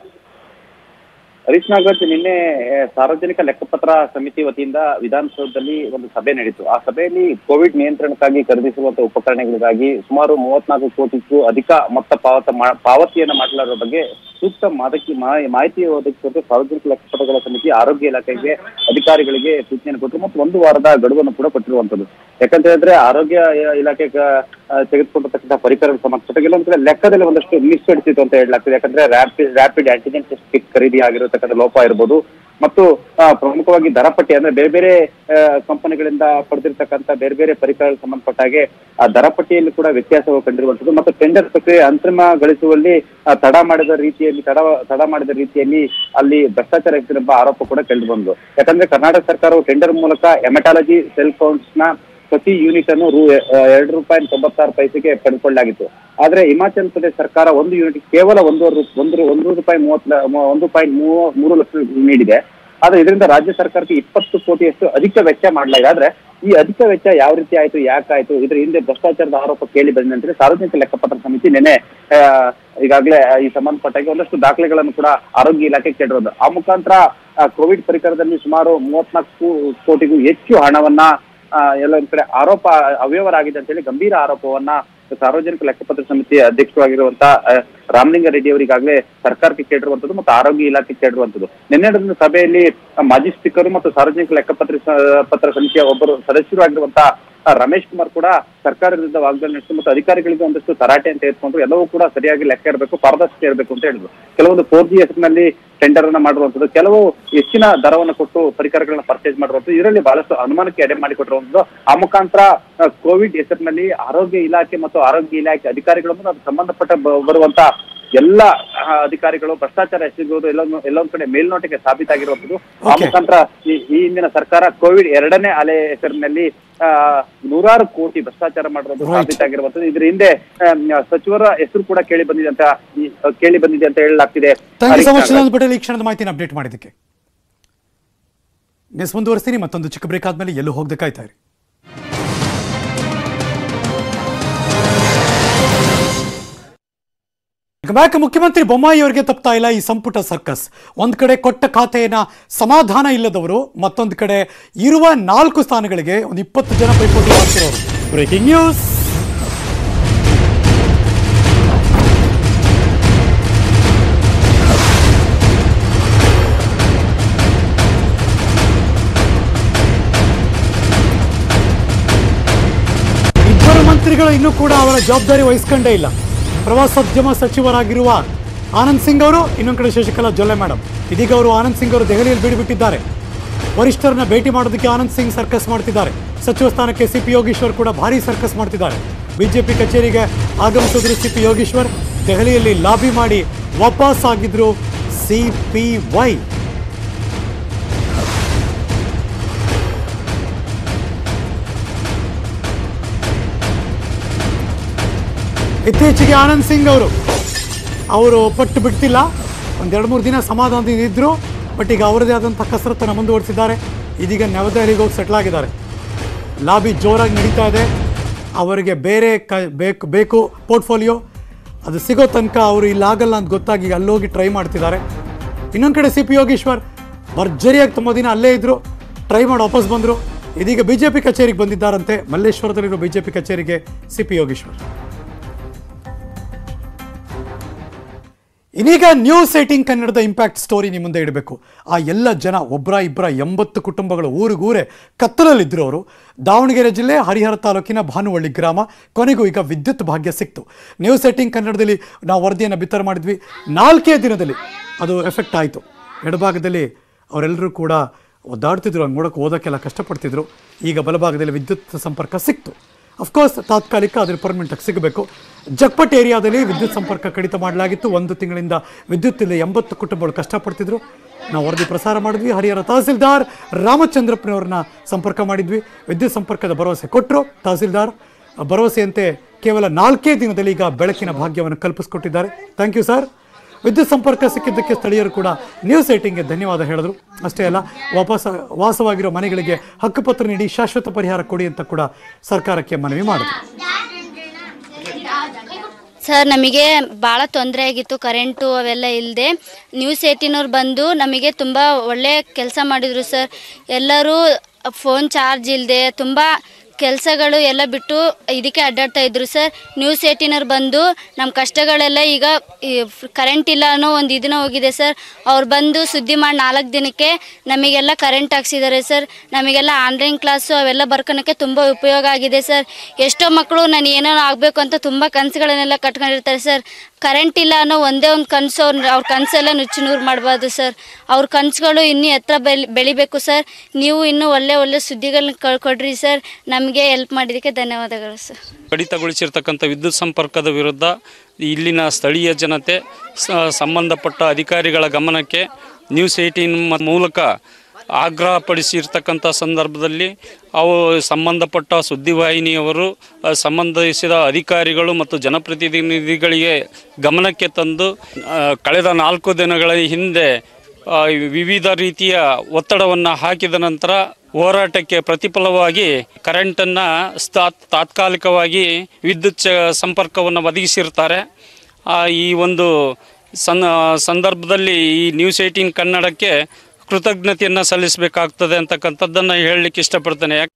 ಹರೀಶ್ ನಾಗರಾಜ್ ನಿನ್ನೆ ಆ, ಸಾರ್ವಜನಿಕ ಲೆಕ್ಕಪತ್ರ ಸಮಿತಿ ವತಿಯಿಂದ ವಿಧಾನಸೌಧದಲ್ಲಿ ಒಂದು ಸಭೆ ನಡೆಯಿತು ಆ ಸಭೆಯಲ್ಲಿ ಕೋವಿಡ್ ನಿಯಂತ್ರಣಕ್ಕಾಗಿ ಖರೀದಿಸುವಂತಹ ಉಪಕರಣಗಳಿಗಾಗಿ ಸುಮಾರು ಮೂವತ್ನಾಲ್ಕು ಕೋಟಿಗೂ ಅಧಿಕ ಮೊತ್ತ ಪಾವತ ಮಾ- ಪಾವತಿಯನ್ನು ಮಾಡಲಾರ ಬಗ್ಗೆ ಸೂಕ್ತ ಮಾದಕಿ ಮಾ- ಮಾಹಿತಿ ಒದಗಿಸುವಂತೆ ಸಾರ್ವಜನಿಕ ಲೆಕ್ಕಪತ್ರಗಳ ಸಮಿತಿ ಆರೋಗ್ಯ ಇಲಾಖೆಗೆ ಅಧಿಕಾರಿಗಳಿಗೆ ಸೂಚನೆ ಕೊಟ್ಟರು ಮತ್ತು ಒಂದು ವಾರದ ಗಡುವನ್ನು ಕೂಡ ಕೊಟ್ಟಿರುವಂತದ್ದು ಯಾಕಂತ ಹೇಳಿದ್ರೆ ಆರೋಗ್ಯ ಇಲಾಖೆ ತೆಗೆದುಕೊಂಡಿರ್ತಕ್ಕಂಥ ಪರಿಕರಗಳು ಸಂಬಂಧಪಟ್ಟ ಕೆಲವೊಂದು ಕಡೆ ಲೆಕ್ಕದಲ್ಲಿ ಒಂದಷ್ಟು ಮಿಸ್ ನಡೆಸಿತ್ತು ಅಂತ ಹೇಳಲಾಗ್ತದೆ ಯಾಕಂದ್ರೆ rapid rapid antigen test kit ಖರೀದಿ ಆಗಿರತಕ್ಕಂಥ ಲೋಪ ಇರಬಹುದು ಮತ್ತು ಆ, ಪ್ರಮುಖವಾಗಿ ದರಪಟ್ಟಿ ಅಂದ್ರೆ ಬೇರೆ ಬೇರೆ ಕಂಪನಿಗಳಿಂದ ಪಡೆದಿರ್ತಕ್ಕಂಥ ಬೇರೆ ಬೇರೆ ಪರಿಕರಗಳಿಗೆ ಸಂಬಂಧಪಟ್ಟ ಹಾಗೆ ಆ ದರಪಟ್ಟಿಯಲ್ಲಿ ಕೂಡ ವ್ಯತ್ಯಾಸಗಳು ಕಂಡಿರುವಂತದ್ದು ಮತ್ತು ಟೆಂಡರ್ ಪ್ರಕ್ರಿಯೆ ಅಂತಿಮಗೊಳಿಸುವಲ್ಲಿ ಆ, ತಡ ಮಾಡಿದ ರೀತಿಯಲ್ಲಿ ತಡ ತಡ ಮಾಡಿದ ರೀತಿಯಲ್ಲಿ ಅಲ್ಲಿ ಭ್ರಷ್ಟಾಚಾರ ಎಂಬ ಆರೋಪ ಕೂಡ ಕೇಳಿ ಬಂದು ಯಾಕಂದ್ರೆ ಕರ್ನಾಟಕ ಸರ್ಕಾರವು ಟೆಂಡರ್ ಮೂಲಕ ಎಮಟಾಲಜಿ ಸೆಲ್ ಕೌಂಟ್ಸ್ ನ ಪ್ರತಿ ಯೂನಿಟ್ ಅನ್ನು ರು ಆ, ಎರಡು ರೂಪಾಯಿ ತೊಂಬತ್ತಾರು ಪೈಸೆಗೆ ಪಡೆದುಕೊಳ್ಳಲಾಗಿತ್ತು ಆದ್ರೆ ಹಿಮಾಚಲ ಪ್ರದೇಶ ಸರ್ಕಾರ ಒಂದು ಯೂನಿಟ್ ಕೇವಲ ಒಂದೂವರೆ ರೂ- ಒಂದು ಒಂದು ರೂಪಾಯಿ ಮೂವತ್ತು ಲ- ಮೂ- ಒಂದು ಪಾಯಿಂಟ್ ಮೂ- ಮೂರು ಲಕ್ಷ ನೀಡಿದೆ ಆದ್ರೆ ಇದರಿಂದ ರಾಜ್ಯ ಸರ್ಕಾರಕ್ಕೆ ಇಪ್ಪತ್ತು ಕೋಟಿಯಷ್ಟು ಅಧಿಕ ವೆಚ್ಚ ಮಾಡಲಾಗಿದೆ ಆದ್ರೆ ಈ ಅಧಿಕ ವೆಚ್ಚ ಯಾವ ರೀತಿ ಆಯ್ತು ಯಾಕಾಯ್ತು ಇದ್ರ ಹಿಂದೆ ಭ್ರಷ್ಟಾಚಾರದ ಆರೋಪ ಕೇಳಿ ಬಂದಂತೆ ಸಾರ್ವಜನಿಕ ಲೆಕ್ಕಪತ್ರ ಸಮಿತಿ ನಿನ್ನೆ ಆ, ಈಗಾಗಲೇ ಈ ಸಂಬಂಧಪಟ್ಟಾಗೆ ಒಂದಷ್ಟು ದಾಖಲೆಗಳನ್ನು ಕೂಡ ಆರೋಗ್ಯ ಇಲಾಖೆ ಕೇಳಿರೋದು ಆ ಮುಖಾಂತರ ಆ, ಕೋವಿಡ್ ಪರಿಕರದಲ್ಲಿ ಸುಮಾರು ಮೂವತ್ನಾಲ್ಕು ಕೋಟಿಗೂ ಹೆಚ್ಚು ಹಣವನ್ನ ಆ, ಎಲ್ಲ ಒಂದ್ ಕಡೆ ಆರೋಪ ಅವ್ಯವಹಾರ ಆಗಿದೆ ಅಂತ ಹೇಳಿ ಗಂಭೀರ ಆರೋಪವನ್ನ ಸಾರ್ವಜನಿಕ ಲೆಕ್ಕಪತ್ರ ಸಮಿತಿ ಅಧ್ಯಕ್ಷರಾಗಿರುವಂತ ಆ, ರಾಮಲಿಂಗ ರೆಡ್ಡಿ ಅವರಿಗಾಗಲೇ ಸರ್ಕಾರಕ್ಕೆ ಕೇಳಿರುವಂತದ್ದು ಮತ್ತು ಆರೋಗ್ಯ ಇಲಾಖೆ ಕೇಳಿರುವಂತದ್ದು ನಿನ್ನೆ ನಡೆದ ಸಭೆಯಲ್ಲಿ ಆ, ಮಾಜಿ ಸ್ಪೀಕರ್ ಮತ್ತು ಸಾರ್ವಜನಿಕ ಲೆಕ್ಕಪತ್ರ ಸ- ಪತ್ರ ಸಮಿತಿಯ ಒಬ್ಬರು ಸದಸ್ಯರು ಆಗಿರುವಂತ ಆ, ರಮೇಶ್ ಕುಮಾರ್ ಕೂಡ ಸರ್ಕಾರ ವಿರುದ್ಧ ವಾಗ್ದಾಳಿ ನಡೆಸಿ ಮತ್ತು ಅಧಿಕಾರಿಗಳಿಗೆ ಒಂದಷ್ಟು ತರಾಟೆ ಅಂತ ಎತ್ಕೊಂಡ್ರು ಎಲ್ಲವೂ ಕೂಡ ಸರಿಯಾಗಿ ಲೆಕ್ಕ ಇರಬೇಕು ಪಾರದರ್ಶಕ ಇರಬೇಕು ಅಂತ ಹೇಳಿದ್ರು ಕೆಲವೊಂದು ಫೋರ್ ಜಿ ಹೆಸರಿನಲ್ಲಿ ಟೆಂಡರ್ ಅನ್ನ ಮಾಡಿರುವಂತದ್ದು ಕೆಲವು ಹೆಚ್ಚಿನ ದರವನ್ನು ಕೊಟ್ಟು ಪರಿಕರಗಳನ್ನ ಪರ್ಚೇಸ್ ಮಾಡಿರುವಂತದ್ದು ಇದರಲ್ಲಿ ಬಹಳಷ್ಟು ಅನುಮಾನಕ್ಕೆ ಎಡೆ ಮಾಡಿಕೊಟ್ಟಿರುವಂತದ್ದು ಆ ಮುಖಾಂತರ ಆ, ಕೋವಿಡ್ ಹೆಸರಿನಲ್ಲಿ ಆರೋಗ್ಯ ಇಲಾಖೆ ಮತ್ತು ಆರೋಗ್ಯ ಇಲಾಖೆ ಅಧಿಕಾರಿಗಳು ಮತ್ತು ಅದು ಸಂಬಂಧಪಟ್ಟ ಬ- ಬರುವಂತ ಎಲ್ಲ ಆ, ಅಧಿಕಾರಿಗಳು ಭ್ರಷ್ಟಾಚಾರ ಎಸಗುವುದು ಎಲ್ಲೊಂದು ಎಲ್ಲೊಂದ್ ಕಡೆ ಮೇಲ್ನೋಟಕ್ಕೆ ಸಾಬೀತಾಗಿರುವಂತದ್ದು ಆ Okay. ಮುಖಾಂತರ ಈ ಈ ಹಿಂದಿನ ಸರ್ಕಾರ ಕೋವಿಡ್ ಎರಡನೇ ಅಲೆ ಹೆಸರಿನಲ್ಲಿ ಆ, ನೂರಾರು ಕೋಟಿ ಭ್ರಷ್ಟಾಚಾರ ಮಾಡಿರೋದು Right. ಸಾಬೀತಾಗಿರುವಂತದ್ದು ಇದ್ರ ಹಿಂದೆ ಆ, ಸಚಿವರ ಹೆಸರು ಕೂಡ ಕೇಳಿ ಬಂದಿದೆ ಅಂತ ಈ- ಕೇಳಿ ಬಂದಿದೆ ಅಂತ ಹೇಳಲಾಗ್ತಿದೆ thank you so much Harish Chidananda Patel ಈ ಕ್ಷಣದ ಮಾಹಿತಿನ ಅಪ್ಡೇಟ್ ಮಾಡಿದ್ದಕ್ಕೆ ನೆಸ್ ಮುಂದುವರಿಸ್ತೀನಿ ಮತ್ತೊಂದು ಚಿಕ್ಕ ಬ್ರೇಕ್ ಆದ್ಮೇಲೆ ಎಲ್ಲೂ ಹೋಗದೆ ಕಾಯ್ತಾ ಇರಿ ಬ್ಯಾಕ್ ಮುಖ್ಯಮಂತ್ರಿ ಬೊಮ್ಮಾಯಿ ಅವರಿಗೆ ತಪ್ತಾ ಇಲ್ಲ ಈ ಸಂಪುಟ ಸರ್ಕಸ್ ಒಂದ್ ಕಡೆ ಕೊಟ್ಟ ಖಾತೆಯನ್ನ ಸಮಾಧಾನ ಇಲ್ಲದವರು ಮತ್ತೊಂದು ಕಡೆ ಇರುವ ನಾಲ್ಕು ಸ್ಥಾನಗಳಿಗೆ ಒಂದು ಇಪ್ಪತ್ತು ಜನ ಪೈಪೋಟಿ ಮಾಡ್ತಿರೋರು ಬ್ರೇಕಿಂಗ್ ನ್ಯೂಸ್ ಇಬ್ಬರು ಮಂತ್ರಿಗಳು ಇನ್ನೂ ಕೂಡ ಅವರ ಜವಾಬ್ದಾರಿ ವಹಿಸ್ಕೊಂಡೇ ಇಲ್ಲ ಪ್ರವಾಸೋದ್ಯಮ ಸಚಿವರಾಗಿರುವ ಆನಂದ್ ಸಿಂಗ್ ಅವರು ಇನ್ನೊಂದು ಕಡೆ ಶಶಿಕಲಾ ಜೊಲ್ಲೆ ಮೇಡಮ್ ಇದೀಗ ಅವರು ಆನಂದ್ ಸಿಂಗ್ ಅವರು ದೆಹಲಿಯಲ್ಲಿ ಬೀಡುಬಿಟ್ಟಿದ್ದಾರೆ ವರಿಷ್ಠರನ್ನ ಭೇಟಿ ಮಾಡೋದಕ್ಕೆ ಆನಂದ್ ಸಿಂಗ್ ಸರ್ಕಸ್ ಮಾಡ್ತಿದ್ದಾರೆ ಸಚಿವ ಸ್ಥಾನಕ್ಕೆ ಸಿ ಪಿ ಯೋಗೀಶ್ವರ್ ಕೂಡ ಭಾರಿ ಸರ್ಕಸ್ ಮಾಡ್ತಿದ್ದಾರೆ ಬಿಜೆಪಿ ಕಚೇರಿಗೆ ಆಗಮಿಸಿದ್ರು ಸಿ ಪಿ ಯೋಗೀಶ್ವರ್ ದೆಹಲಿಯಲ್ಲಿ ಲಾಬಿ ಮಾಡಿ ವಾಪಸ್ ಆಗಿದ್ರು ಸಿ ಪಿ ವೈ ಇತ್ತೀಚೆಗೆ ಆನಂದ್ ಸಿಂಗ್ ಅವರು ಅವರು ಪಟ್ಟು ಬಿಡ್ತಿಲ್ಲ ಒಂದೆರಡು ಮೂರು ದಿನ ಸಮಾಧಾನದಿಂದ ಇದ್ದರು ಬಟ್ ಈಗ ಅವರದೇ ಆದಂಥ ಕಸರತ್ತನ್ನು ಮುಂದುವರಿಸಿದ್ದಾರೆ ಇದೀಗ ನವದೆಹಲಿಗೆ ಹೋಗಿ ಸೆಟ್ಲ್ ಆಗಿದ್ದಾರೆ ಲಾಬಿ ಜೋರಾಗಿ ನಡೀತಾ ಇದೆ ಅವರಿಗೆ ಬೇರೆ ಕ ಬೇಕು ಬೇಕು ಪೋರ್ಟ್ಫೋಲಿಯೋ ಅದು ಸಿಗೋ ತನಕ ಅವರು ಇಲ್ಲಾಗಲ್ಲ ಅಂತ ಗೊತ್ತಾಗಿ ಅಲ್ಲೋಗಿ ಟ್ರೈ ಮಾಡ್ತಿದ್ದಾರೆ ಇನ್ನೊಂದು ಕಡೆ ಸಿ ಪಿ ಯೋಗೇಶ್ವರ್ ಭರ್ಜರಿಯಾಗಿ ತುಂಬ ದಿನ ಅಲ್ಲೇ ಇದ್ದರು ಟ್ರೈ ಮಾಡಿ ವಾಪಸ್ ಬಂದರು ಇದೀಗ ಬಿ ಜೆ ಪಿ ಕಚೇರಿಗೆ ಬಂದಿದ್ದಾರಂತೆ ಮಲ್ಲೇಶ್ವರದಲ್ಲಿರೋ ಬಿ ಜೆ ಪಿ ಕಚೇರಿಗೆ ಸಿ ಪಿ ಯೋಗೇಶ್ವರ್ ಇನ್ನೀಗ ನ್ಯೂಸ್ ಏಟಿಂಗ್ ಕನ್ನಡದ ಇಂಪ್ಯಾಕ್ಟ್ ಸ್ಟೋರಿ ನಿಮ್ಮ ಮುಂದೆ ಇಡಬೇಕು ಆ ಎಲ್ಲ ಜನ ಒಬ್ಬರ ಇಬ್ಬರ ಎಂಬತ್ತು ಕುಟುಂಬಗಳು ಊರಿಗೂರೇ ಕತ್ತಲಲ್ಲಿದ್ದರು ಅವರು ದಾವಣಗೆರೆ ಜಿಲ್ಲೆ ಹರಿಹರ ತಾಲೂಕಿನ ಭಾನುವಳ್ಳಿ ಗ್ರಾಮ ಕೊನೆಗೂ ಈಗ ವಿದ್ಯುತ್ ಭಾಗ್ಯ ಸಿಕ್ತು ನ್ಯೂಸ್ ಏಟಿಂಗ್ ಕನ್ನಡದಲ್ಲಿ ನಾವು ವರದಿಯನ್ನು ಬಿತ್ತರ ಮಾಡಿದ್ವಿ ನಾಲ್ಕೇ ದಿನದಲ್ಲಿ ಅದು ಎಫೆಕ್ಟ್ ಆಯಿತು ಎಡಭಾಗದಲ್ಲಿ ಅವರೆಲ್ಲರೂ ಕೂಡ ಒದ್ದಾಡ್ತಿದ್ರು ಹಂಗೆ ನೋಡೋಕೆ ಓದೋಕ್ಕೆಲ್ಲ ಕಷ್ಟಪಡ್ತಿದ್ರು ಈಗ ಬಲಭಾಗದಲ್ಲಿ ವಿದ್ಯುತ್ ಸಂಪರ್ಕ ಸಿಕ್ತು ಅಫ್ಕೋರ್ಸ್ ತಾತ್ಕಾಲಿಕ ಅದ್ರ ಪರ್ಮನೆಂಟಾಗಿ ಸಿಗಬೇಕು ಜಕ್ಪಟ್ ಏರಿಯಾದಲ್ಲಿ ವಿದ್ಯುತ್ ಸಂಪರ್ಕ ಕಡಿತ ಮಾಡಲಾಗಿತ್ತು ಒಂದು ತಿಂಗಳಿಂದ ವಿದ್ಯುತ್ ಇಲ್ಲ ಎಂಬತ್ತು ಕುಟುಂಬಗಳು ಕಷ್ಟಪಡ್ತಿದ್ರು ನಾವು ವರದಿ ಪ್ರಸಾರ ಮಾಡಿದ್ವಿ ಹರಿಹರ ತಹಸೀಲ್ದಾರ್ ರಾಮಚಂದ್ರಪ್ಪನವ್ರನ್ನ ಸಂಪರ್ಕ ಮಾಡಿದ್ವಿ ವಿದ್ಯುತ್ ಸಂಪರ್ಕದ ಭರವಸೆ ಕೊಟ್ಟರು ತಹಸೀಲ್ದಾರ್ ಭರವಸೆಯಂತೆ ಕೇವಲ ನಾಲ್ಕೇ ದಿನದಲ್ಲಿ ಈಗ ಬೆಳಕಿನ ಭಾಗ್ಯವನ್ನು ಕಲ್ಪಿಸಿಕೊಟ್ಟಿದ್ದಾರೆ ಥ್ಯಾಂಕ್ ಯು ಸರ್ ವಿದ್ಯುತ್ ಸಂಪರ್ಕ ಸಿಕ್ಕಿದ್ದಕ್ಕೆ ಸ್ಥಳೀಯರು ಕೂಡ ನ್ಯೂಸ್ ಏಟಿಂಗ್ಗೆ ಧನ್ಯವಾದ ಹೇಳಿದ್ರು ಅಷ್ಟೇ ಅಲ್ಲ ವಾಪಸ್ ವಾಸವಾಗಿರೋ ಮನೆಗಳಿಗೆ ಹಕ್ಕುಪತ್ರ ನೀಡಿ ಶಾಶ್ವತ ಪರಿಹಾರ ಕೊಡಿ ಅಂತ ಕೂಡ ಸರ್ಕಾರಕ್ಕೆ ಮನವಿ ಮಾಡಿದ್ರು ಸರ್ ನಮಗೆ ಭಾಳ ತೊಂದರೆ ಆಗಿತ್ತು ಕರೆಂಟು ಅವೆಲ್ಲ ಇಲ್ಲದೆ ನ್ಯೂಸ್ ಏಟಿನವ್ರು ಬಂದು ನಮಗೆ ತುಂಬ ಒಳ್ಳೆ ಕೆಲಸ ಮಾಡಿದರು ಸರ್ ಎಲ್ಲರೂ ಫೋನ್ ಚಾರ್ಜ್ ಇಲ್ಲದೆ ತುಂಬ ಕೆಲಸಗಳು ಎಲ್ಲ ಬಿಟ್ಟು ಇದಕ್ಕೆ ಅಡ್ಡಾಡ್ತಾ ಇದ್ರು ಸರ್ ನ್ಯೂಸ್ ಏಟಿನವ್ರು ಬಂದು ನಮ್ಮ ಕಷ್ಟಗಳೆಲ್ಲ ಈಗ ಕರೆಂಟ್ ಇಲ್ಲ ಅನ್ನೋ ಒಂದು ಇದನ್ನ ಹೋಗಿದೆ ಸರ್ ಅವ್ರು ಬಂದು ಸುದ್ದಿ ಮಾಡಿ ನಾಲ್ಕು ದಿನಕ್ಕೆ ನಮಗೆಲ್ಲ ಕರೆಂಟ್ ಹಾಕ್ಸಿದ್ದಾರೆ ಸರ್ ನಮಗೆಲ್ಲ ಆನ್ಲೈನ್ ಕ್ಲಾಸು ಅವೆಲ್ಲ ಬರ್ಕೊಳಕ್ಕೆ ತುಂಬ ಉಪಯೋಗ ಆಗಿದೆ ಸರ್ ಎಷ್ಟೋ ಮಕ್ಕಳು ನಾನು ಏನೋ ಆಗಬೇಕು ಅಂತ ತುಂಬ ಕನಸುಗಳನ್ನೆಲ್ಲ ಕಟ್ಕೊಂಡಿರ್ತಾರೆ ಸರ್ ಕರೆಂಟ್ ಇಲ್ಲ ಅನ್ನೋ ಒಂದೇ ಒಂದು ಕನಸು ಅವ್ರ ಅವ್ರ ಕನಸೆಲ್ಲ ನುಚ್ಚು ನೂರು ಮಾಡಬಾರ್ದು ಸರ್ ಅವ್ರ ಕನಸುಗಳು ಇನ್ನೂ ಎತ್ತರ ಬೆಳಿ ಬೆಳಿಬೇಕು ಸರ್ ನೀವು ಇನ್ನೂ ಒಳ್ಳೆ ಒಳ್ಳೆ ಸುದ್ದಿಗಳನ್ನ ಕ- ಕೊಡ್ರಿ ಸರ್ ನಮಗೆ ಹೆಲ್ಪ್ ಮಾಡಿದ್ದಕ್ಕೆ ಧನ್ಯವಾದಗಳು ಸರ್ ಕಡಿತಗೊಳಿಸಿರ್ತಕ್ಕಂಥ ವಿದ್ಯುತ್ ಸಂಪರ್ಕದ ವಿರುದ್ಧ ಇಲ್ಲಿನ ಸ್ಥಳೀಯ ಜನತೆ ಸ- ಸಂಬಂಧಪಟ್ಟ ಅಧಿಕಾರಿಗಳ ಗಮನಕ್ಕೆ ನ್ಯೂಸ್ ಏಯ್ಟೀನ್ ಮೂಲಕ ಆಗ್ರಹಪಡಿಸಿರ್ತಕ್ಕಂಥ ಸಂದರ್ಭದಲ್ಲಿ ಅವು ಸಂಬಂಧಪಟ್ಟ ಸುದ್ದಿವಾಹಿನಿಯವರು ಆ, ಸಂಬಂಧಿಸಿದ ಅಧಿಕಾರಿಗಳು ಮತ್ತು ಜನಪ್ರತಿನಿಧಿಗಳಿಗೆ ಗಮನಕ್ಕೆ ತಂದು ಆ, ಕಳೆದ ನಾಲ್ಕು ದಿನಗಳ ಹಿಂದೆ ಆ, ವಿವಿಧ ರೀತಿಯ ಒತ್ತಡವನ್ನು ಹಾಕಿದ ನಂತರ ಹೋರಾಟಕ್ಕೆ ಪ್ರತಿಫಲವಾಗಿ ಕರೆಂಟನ್ನು ಸ್ಥಾ- ತಾತ್ಕಾಲಿಕವಾಗಿ ವಿದ್ಯುತ್ ಚ- ಸಂಪರ್ಕವನ್ನು ಒದಗಿಸಿರ್ತಾರೆ ಆ, ಈ ಒಂದು ಸನ್ ಸಂದರ್ಭದಲ್ಲಿ ಈ ನ್ಯೂಸ್ ಏಯ್ಟೀನ್ ಕನ್ನಡಕ್ಕೆ ಕೃತಜ್ಞತೆಯನ್ನು ಸಲ್ಲಿಸಬೇಕಾಗ್ತದೆ ಅಂತಕ್ಕಂಥದ್ದನ್ನು ಹೇಳಲಿಕ್ಕೆ ಇಷ್ಟಪಡ್ತೇನೆ ಯಾಕೆ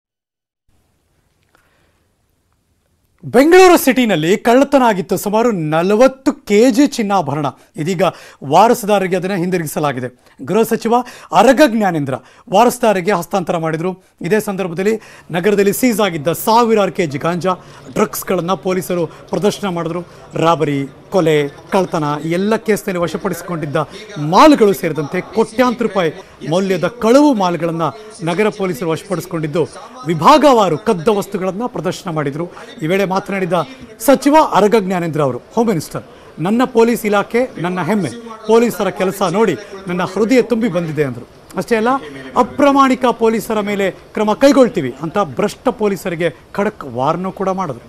ಬೆಂಗಳೂರು ಸಿಟಿನಲ್ಲಿ ಕಳ್ಳತನ ಆಗಿತ್ತು ಸುಮಾರು ನಲವತ್ತು ಕೆ ಜಿ ಚಿನ್ನಾಭರಣ ಇದೀಗ ವಾರಸುದಾರರಿಗೆ ಅದನ್ನು ಹಿಂದಿರುಗಿಸಲಾಗಿದೆ ಗೃಹ ಸಚಿವ ಅರಗ ಜ್ಞಾನೇಂದ್ರ ವಾರಸುದಾರರಿಗೆ ಹಸ್ತಾಂತರ ಮಾಡಿದರು ಇದೇ ಸಂದರ್ಭದಲ್ಲಿ ನಗರದಲ್ಲಿ ಸೀಸ್ ಆಗಿದ್ದ ಸಾವಿರಾರು ಕೆ ಜಿ ಗಾಂಜಾ ಡ್ರಗ್ಸ್ಗಳನ್ನು ಪೊಲೀಸರು ಪ್ರದರ್ಶನ ಮಾಡಿದ್ರು ರಾಬರಿ ಕೊಲೆ ಕಳ್ತನ ಈ ಎಲ್ಲ ಕೇಸ್ನಲ್ಲಿ ವಶಪಡಿಸಿಕೊಂಡಿದ್ದ ಮಾಲ್ಗಳು ಸೇರಿದಂತೆ ಕೋಟ್ಯಾಂತರ ರೂಪಾಯಿ ಮೌಲ್ಯದ ಕಳವು ಮಾಲ್ಗಳನ್ನು ನಗರ ಪೊಲೀಸರು ವಶಪಡಿಸಿಕೊಂಡಿದ್ದು ವಿಭಾಗವಾರು ಕದ್ದ ವಸ್ತುಗಳನ್ನು ಪ್ರದರ್ಶನ ಮಾಡಿದರು ಈ ವೇಳೆ ಮಾತನಾಡಿದ ಸಚಿವ ಅರಗ ಜ್ಞಾನೇಂದ್ರ ಅವರು ಹೋಮ್ ಮಿನಿಸ್ಟರ್ ನನ್ನ ಪೊಲೀಸ್ ಇಲಾಖೆ ನನ್ನ ಹೆಮ್ಮೆ ಪೊಲೀಸರ ಕೆಲಸ ನೋಡಿ ನನ್ನ ಹೃದಯ ತುಂಬಿ ಬಂದಿದೆ ಅಂದರು ಅಷ್ಟೇ ಅಲ್ಲ ಅಪ್ರಾಮಾಣಿಕ ಪೊಲೀಸರ ಮೇಲೆ ಕ್ರಮ ಕೈಗೊಳ್ತೀವಿ ಅಂತ ಭ್ರಷ್ಟ ಪೊಲೀಸರಿಗೆ ಖಡಕ್ ವಾರ್ನೂ ಕೂಡ ಮಾಡಿದ್ರು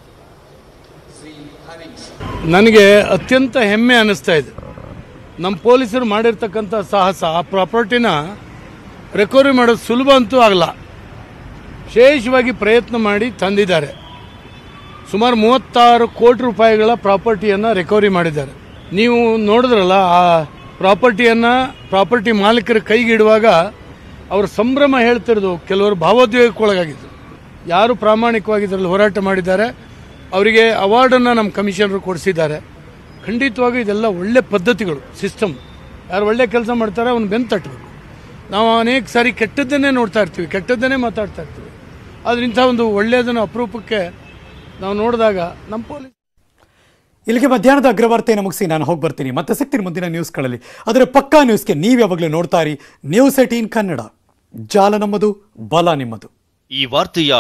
ನನಗೆ ಅತ್ಯಂತ ಹೆಮ್ಮೆ ಅನ್ನಿಸ್ತಾ ಇದೆ ನಮ್ಮ ಪೊಲೀಸರು ಮಾಡಿರ್ತಕ್ಕಂಥ ಸಾಹಸ ಆ ಪ್ರಾಪರ್ಟಿನ ರಿಕವರಿ ಮಾಡೋದು ಸುಲಭ ಅಂತೂ ಆಗಲ್ಲ ವಿಶೇಷವಾಗಿ ಪ್ರಯತ್ನ ಮಾಡಿ ತಂದಿದ್ದಾರೆ ಸುಮಾರು ಮೂವತ್ತಾರು ಕೋಟಿ ರೂಪಾಯಿಗಳ ಪ್ರಾಪರ್ಟಿಯನ್ನು ರಿಕವರಿ ಮಾಡಿದ್ದಾರೆ ನೀವು ನೋಡಿದ್ರಲ್ಲ ಆ ಪ್ರಾಪರ್ಟಿಯನ್ನು ಪ್ರಾಪರ್ಟಿ ಮಾಲೀಕರ ಕೈಗಿಡುವಾಗ ಅವರ ಸಂಭ್ರಮ ಹೇಳ್ತಿರೋದು ಕೆಲವರು ಭಾವೋದ್ವೇಗಕ್ಕೊಳಗಾಗಿದ್ದು ಯಾರು ಪ್ರಾಮಾಣಿಕವಾಗಿ ಇದರಲ್ಲಿ ಹೋರಾಟ ಮಾಡಿದ್ದಾರೆ ಅವರಿಗೆ ಅವಾರ್ಡನ್ನು ನಮ್ಮ ಕಮಿಷನರು ಕೊಡಿಸಿದ್ದಾರೆ ಖಂಡಿತವಾಗಿ ಇದೆಲ್ಲ ಒಳ್ಳೆ ಪದ್ಧತಿಗಳು ಸಿಸ್ಟಮ್ ಯಾರು ಒಳ್ಳೆ ಕೆಲಸ ಮಾಡ್ತಾರೆ ಅವನು ಬೆನ್ನು ತಟ್ಟಬೇಕು ನಾವು ಅನೇಕ ಸಾರಿ ಕೆಟ್ಟದ್ದನ್ನೇ ನೋಡ್ತಾ ಇರ್ತೀವಿ ಕೆಟ್ಟದ್ದನ್ನೇ ಮಾತಾಡ್ತಾ ಇರ್ತೀವಿ ಆದರೆ ಇಂಥ ಒಂದು ಒಳ್ಳೆಯದನ್ನು ಅಪರೂಪಕ್ಕೆ ನಾವು ನೋಡಿದಾಗ ನಮ್ಮ ಪೊಲೀಸ್ ಇಲ್ಲಿಗೆ ಮಧ್ಯಾಹ್ನದ ಅಗ್ರವಾರ್ತೆಯನ್ನು ಮುಗಿಸಿ ನಾನು ಹೋಗಿ ಬರ್ತೀನಿ ಮತ್ತೆ ಸಿಗ್ತೀನಿ ಮುಂದಿನ ನ್ಯೂಸ್ಗಳಲ್ಲಿ ಆದರೆ ಪಕ್ಕಾ ನ್ಯೂಸ್ಗೆ ನೀವು ಯಾವಾಗಲೂ ನೋಡ್ತಾ ಇರಿ ನ್ಯೂಸ್ ಏಟೀನ್ ಕನ್ನಡ ಜಾಲ ನಮ್ಮದು ಬಲ ನಿಮ್ಮದು ಈ ವಾರ್ತೆಯ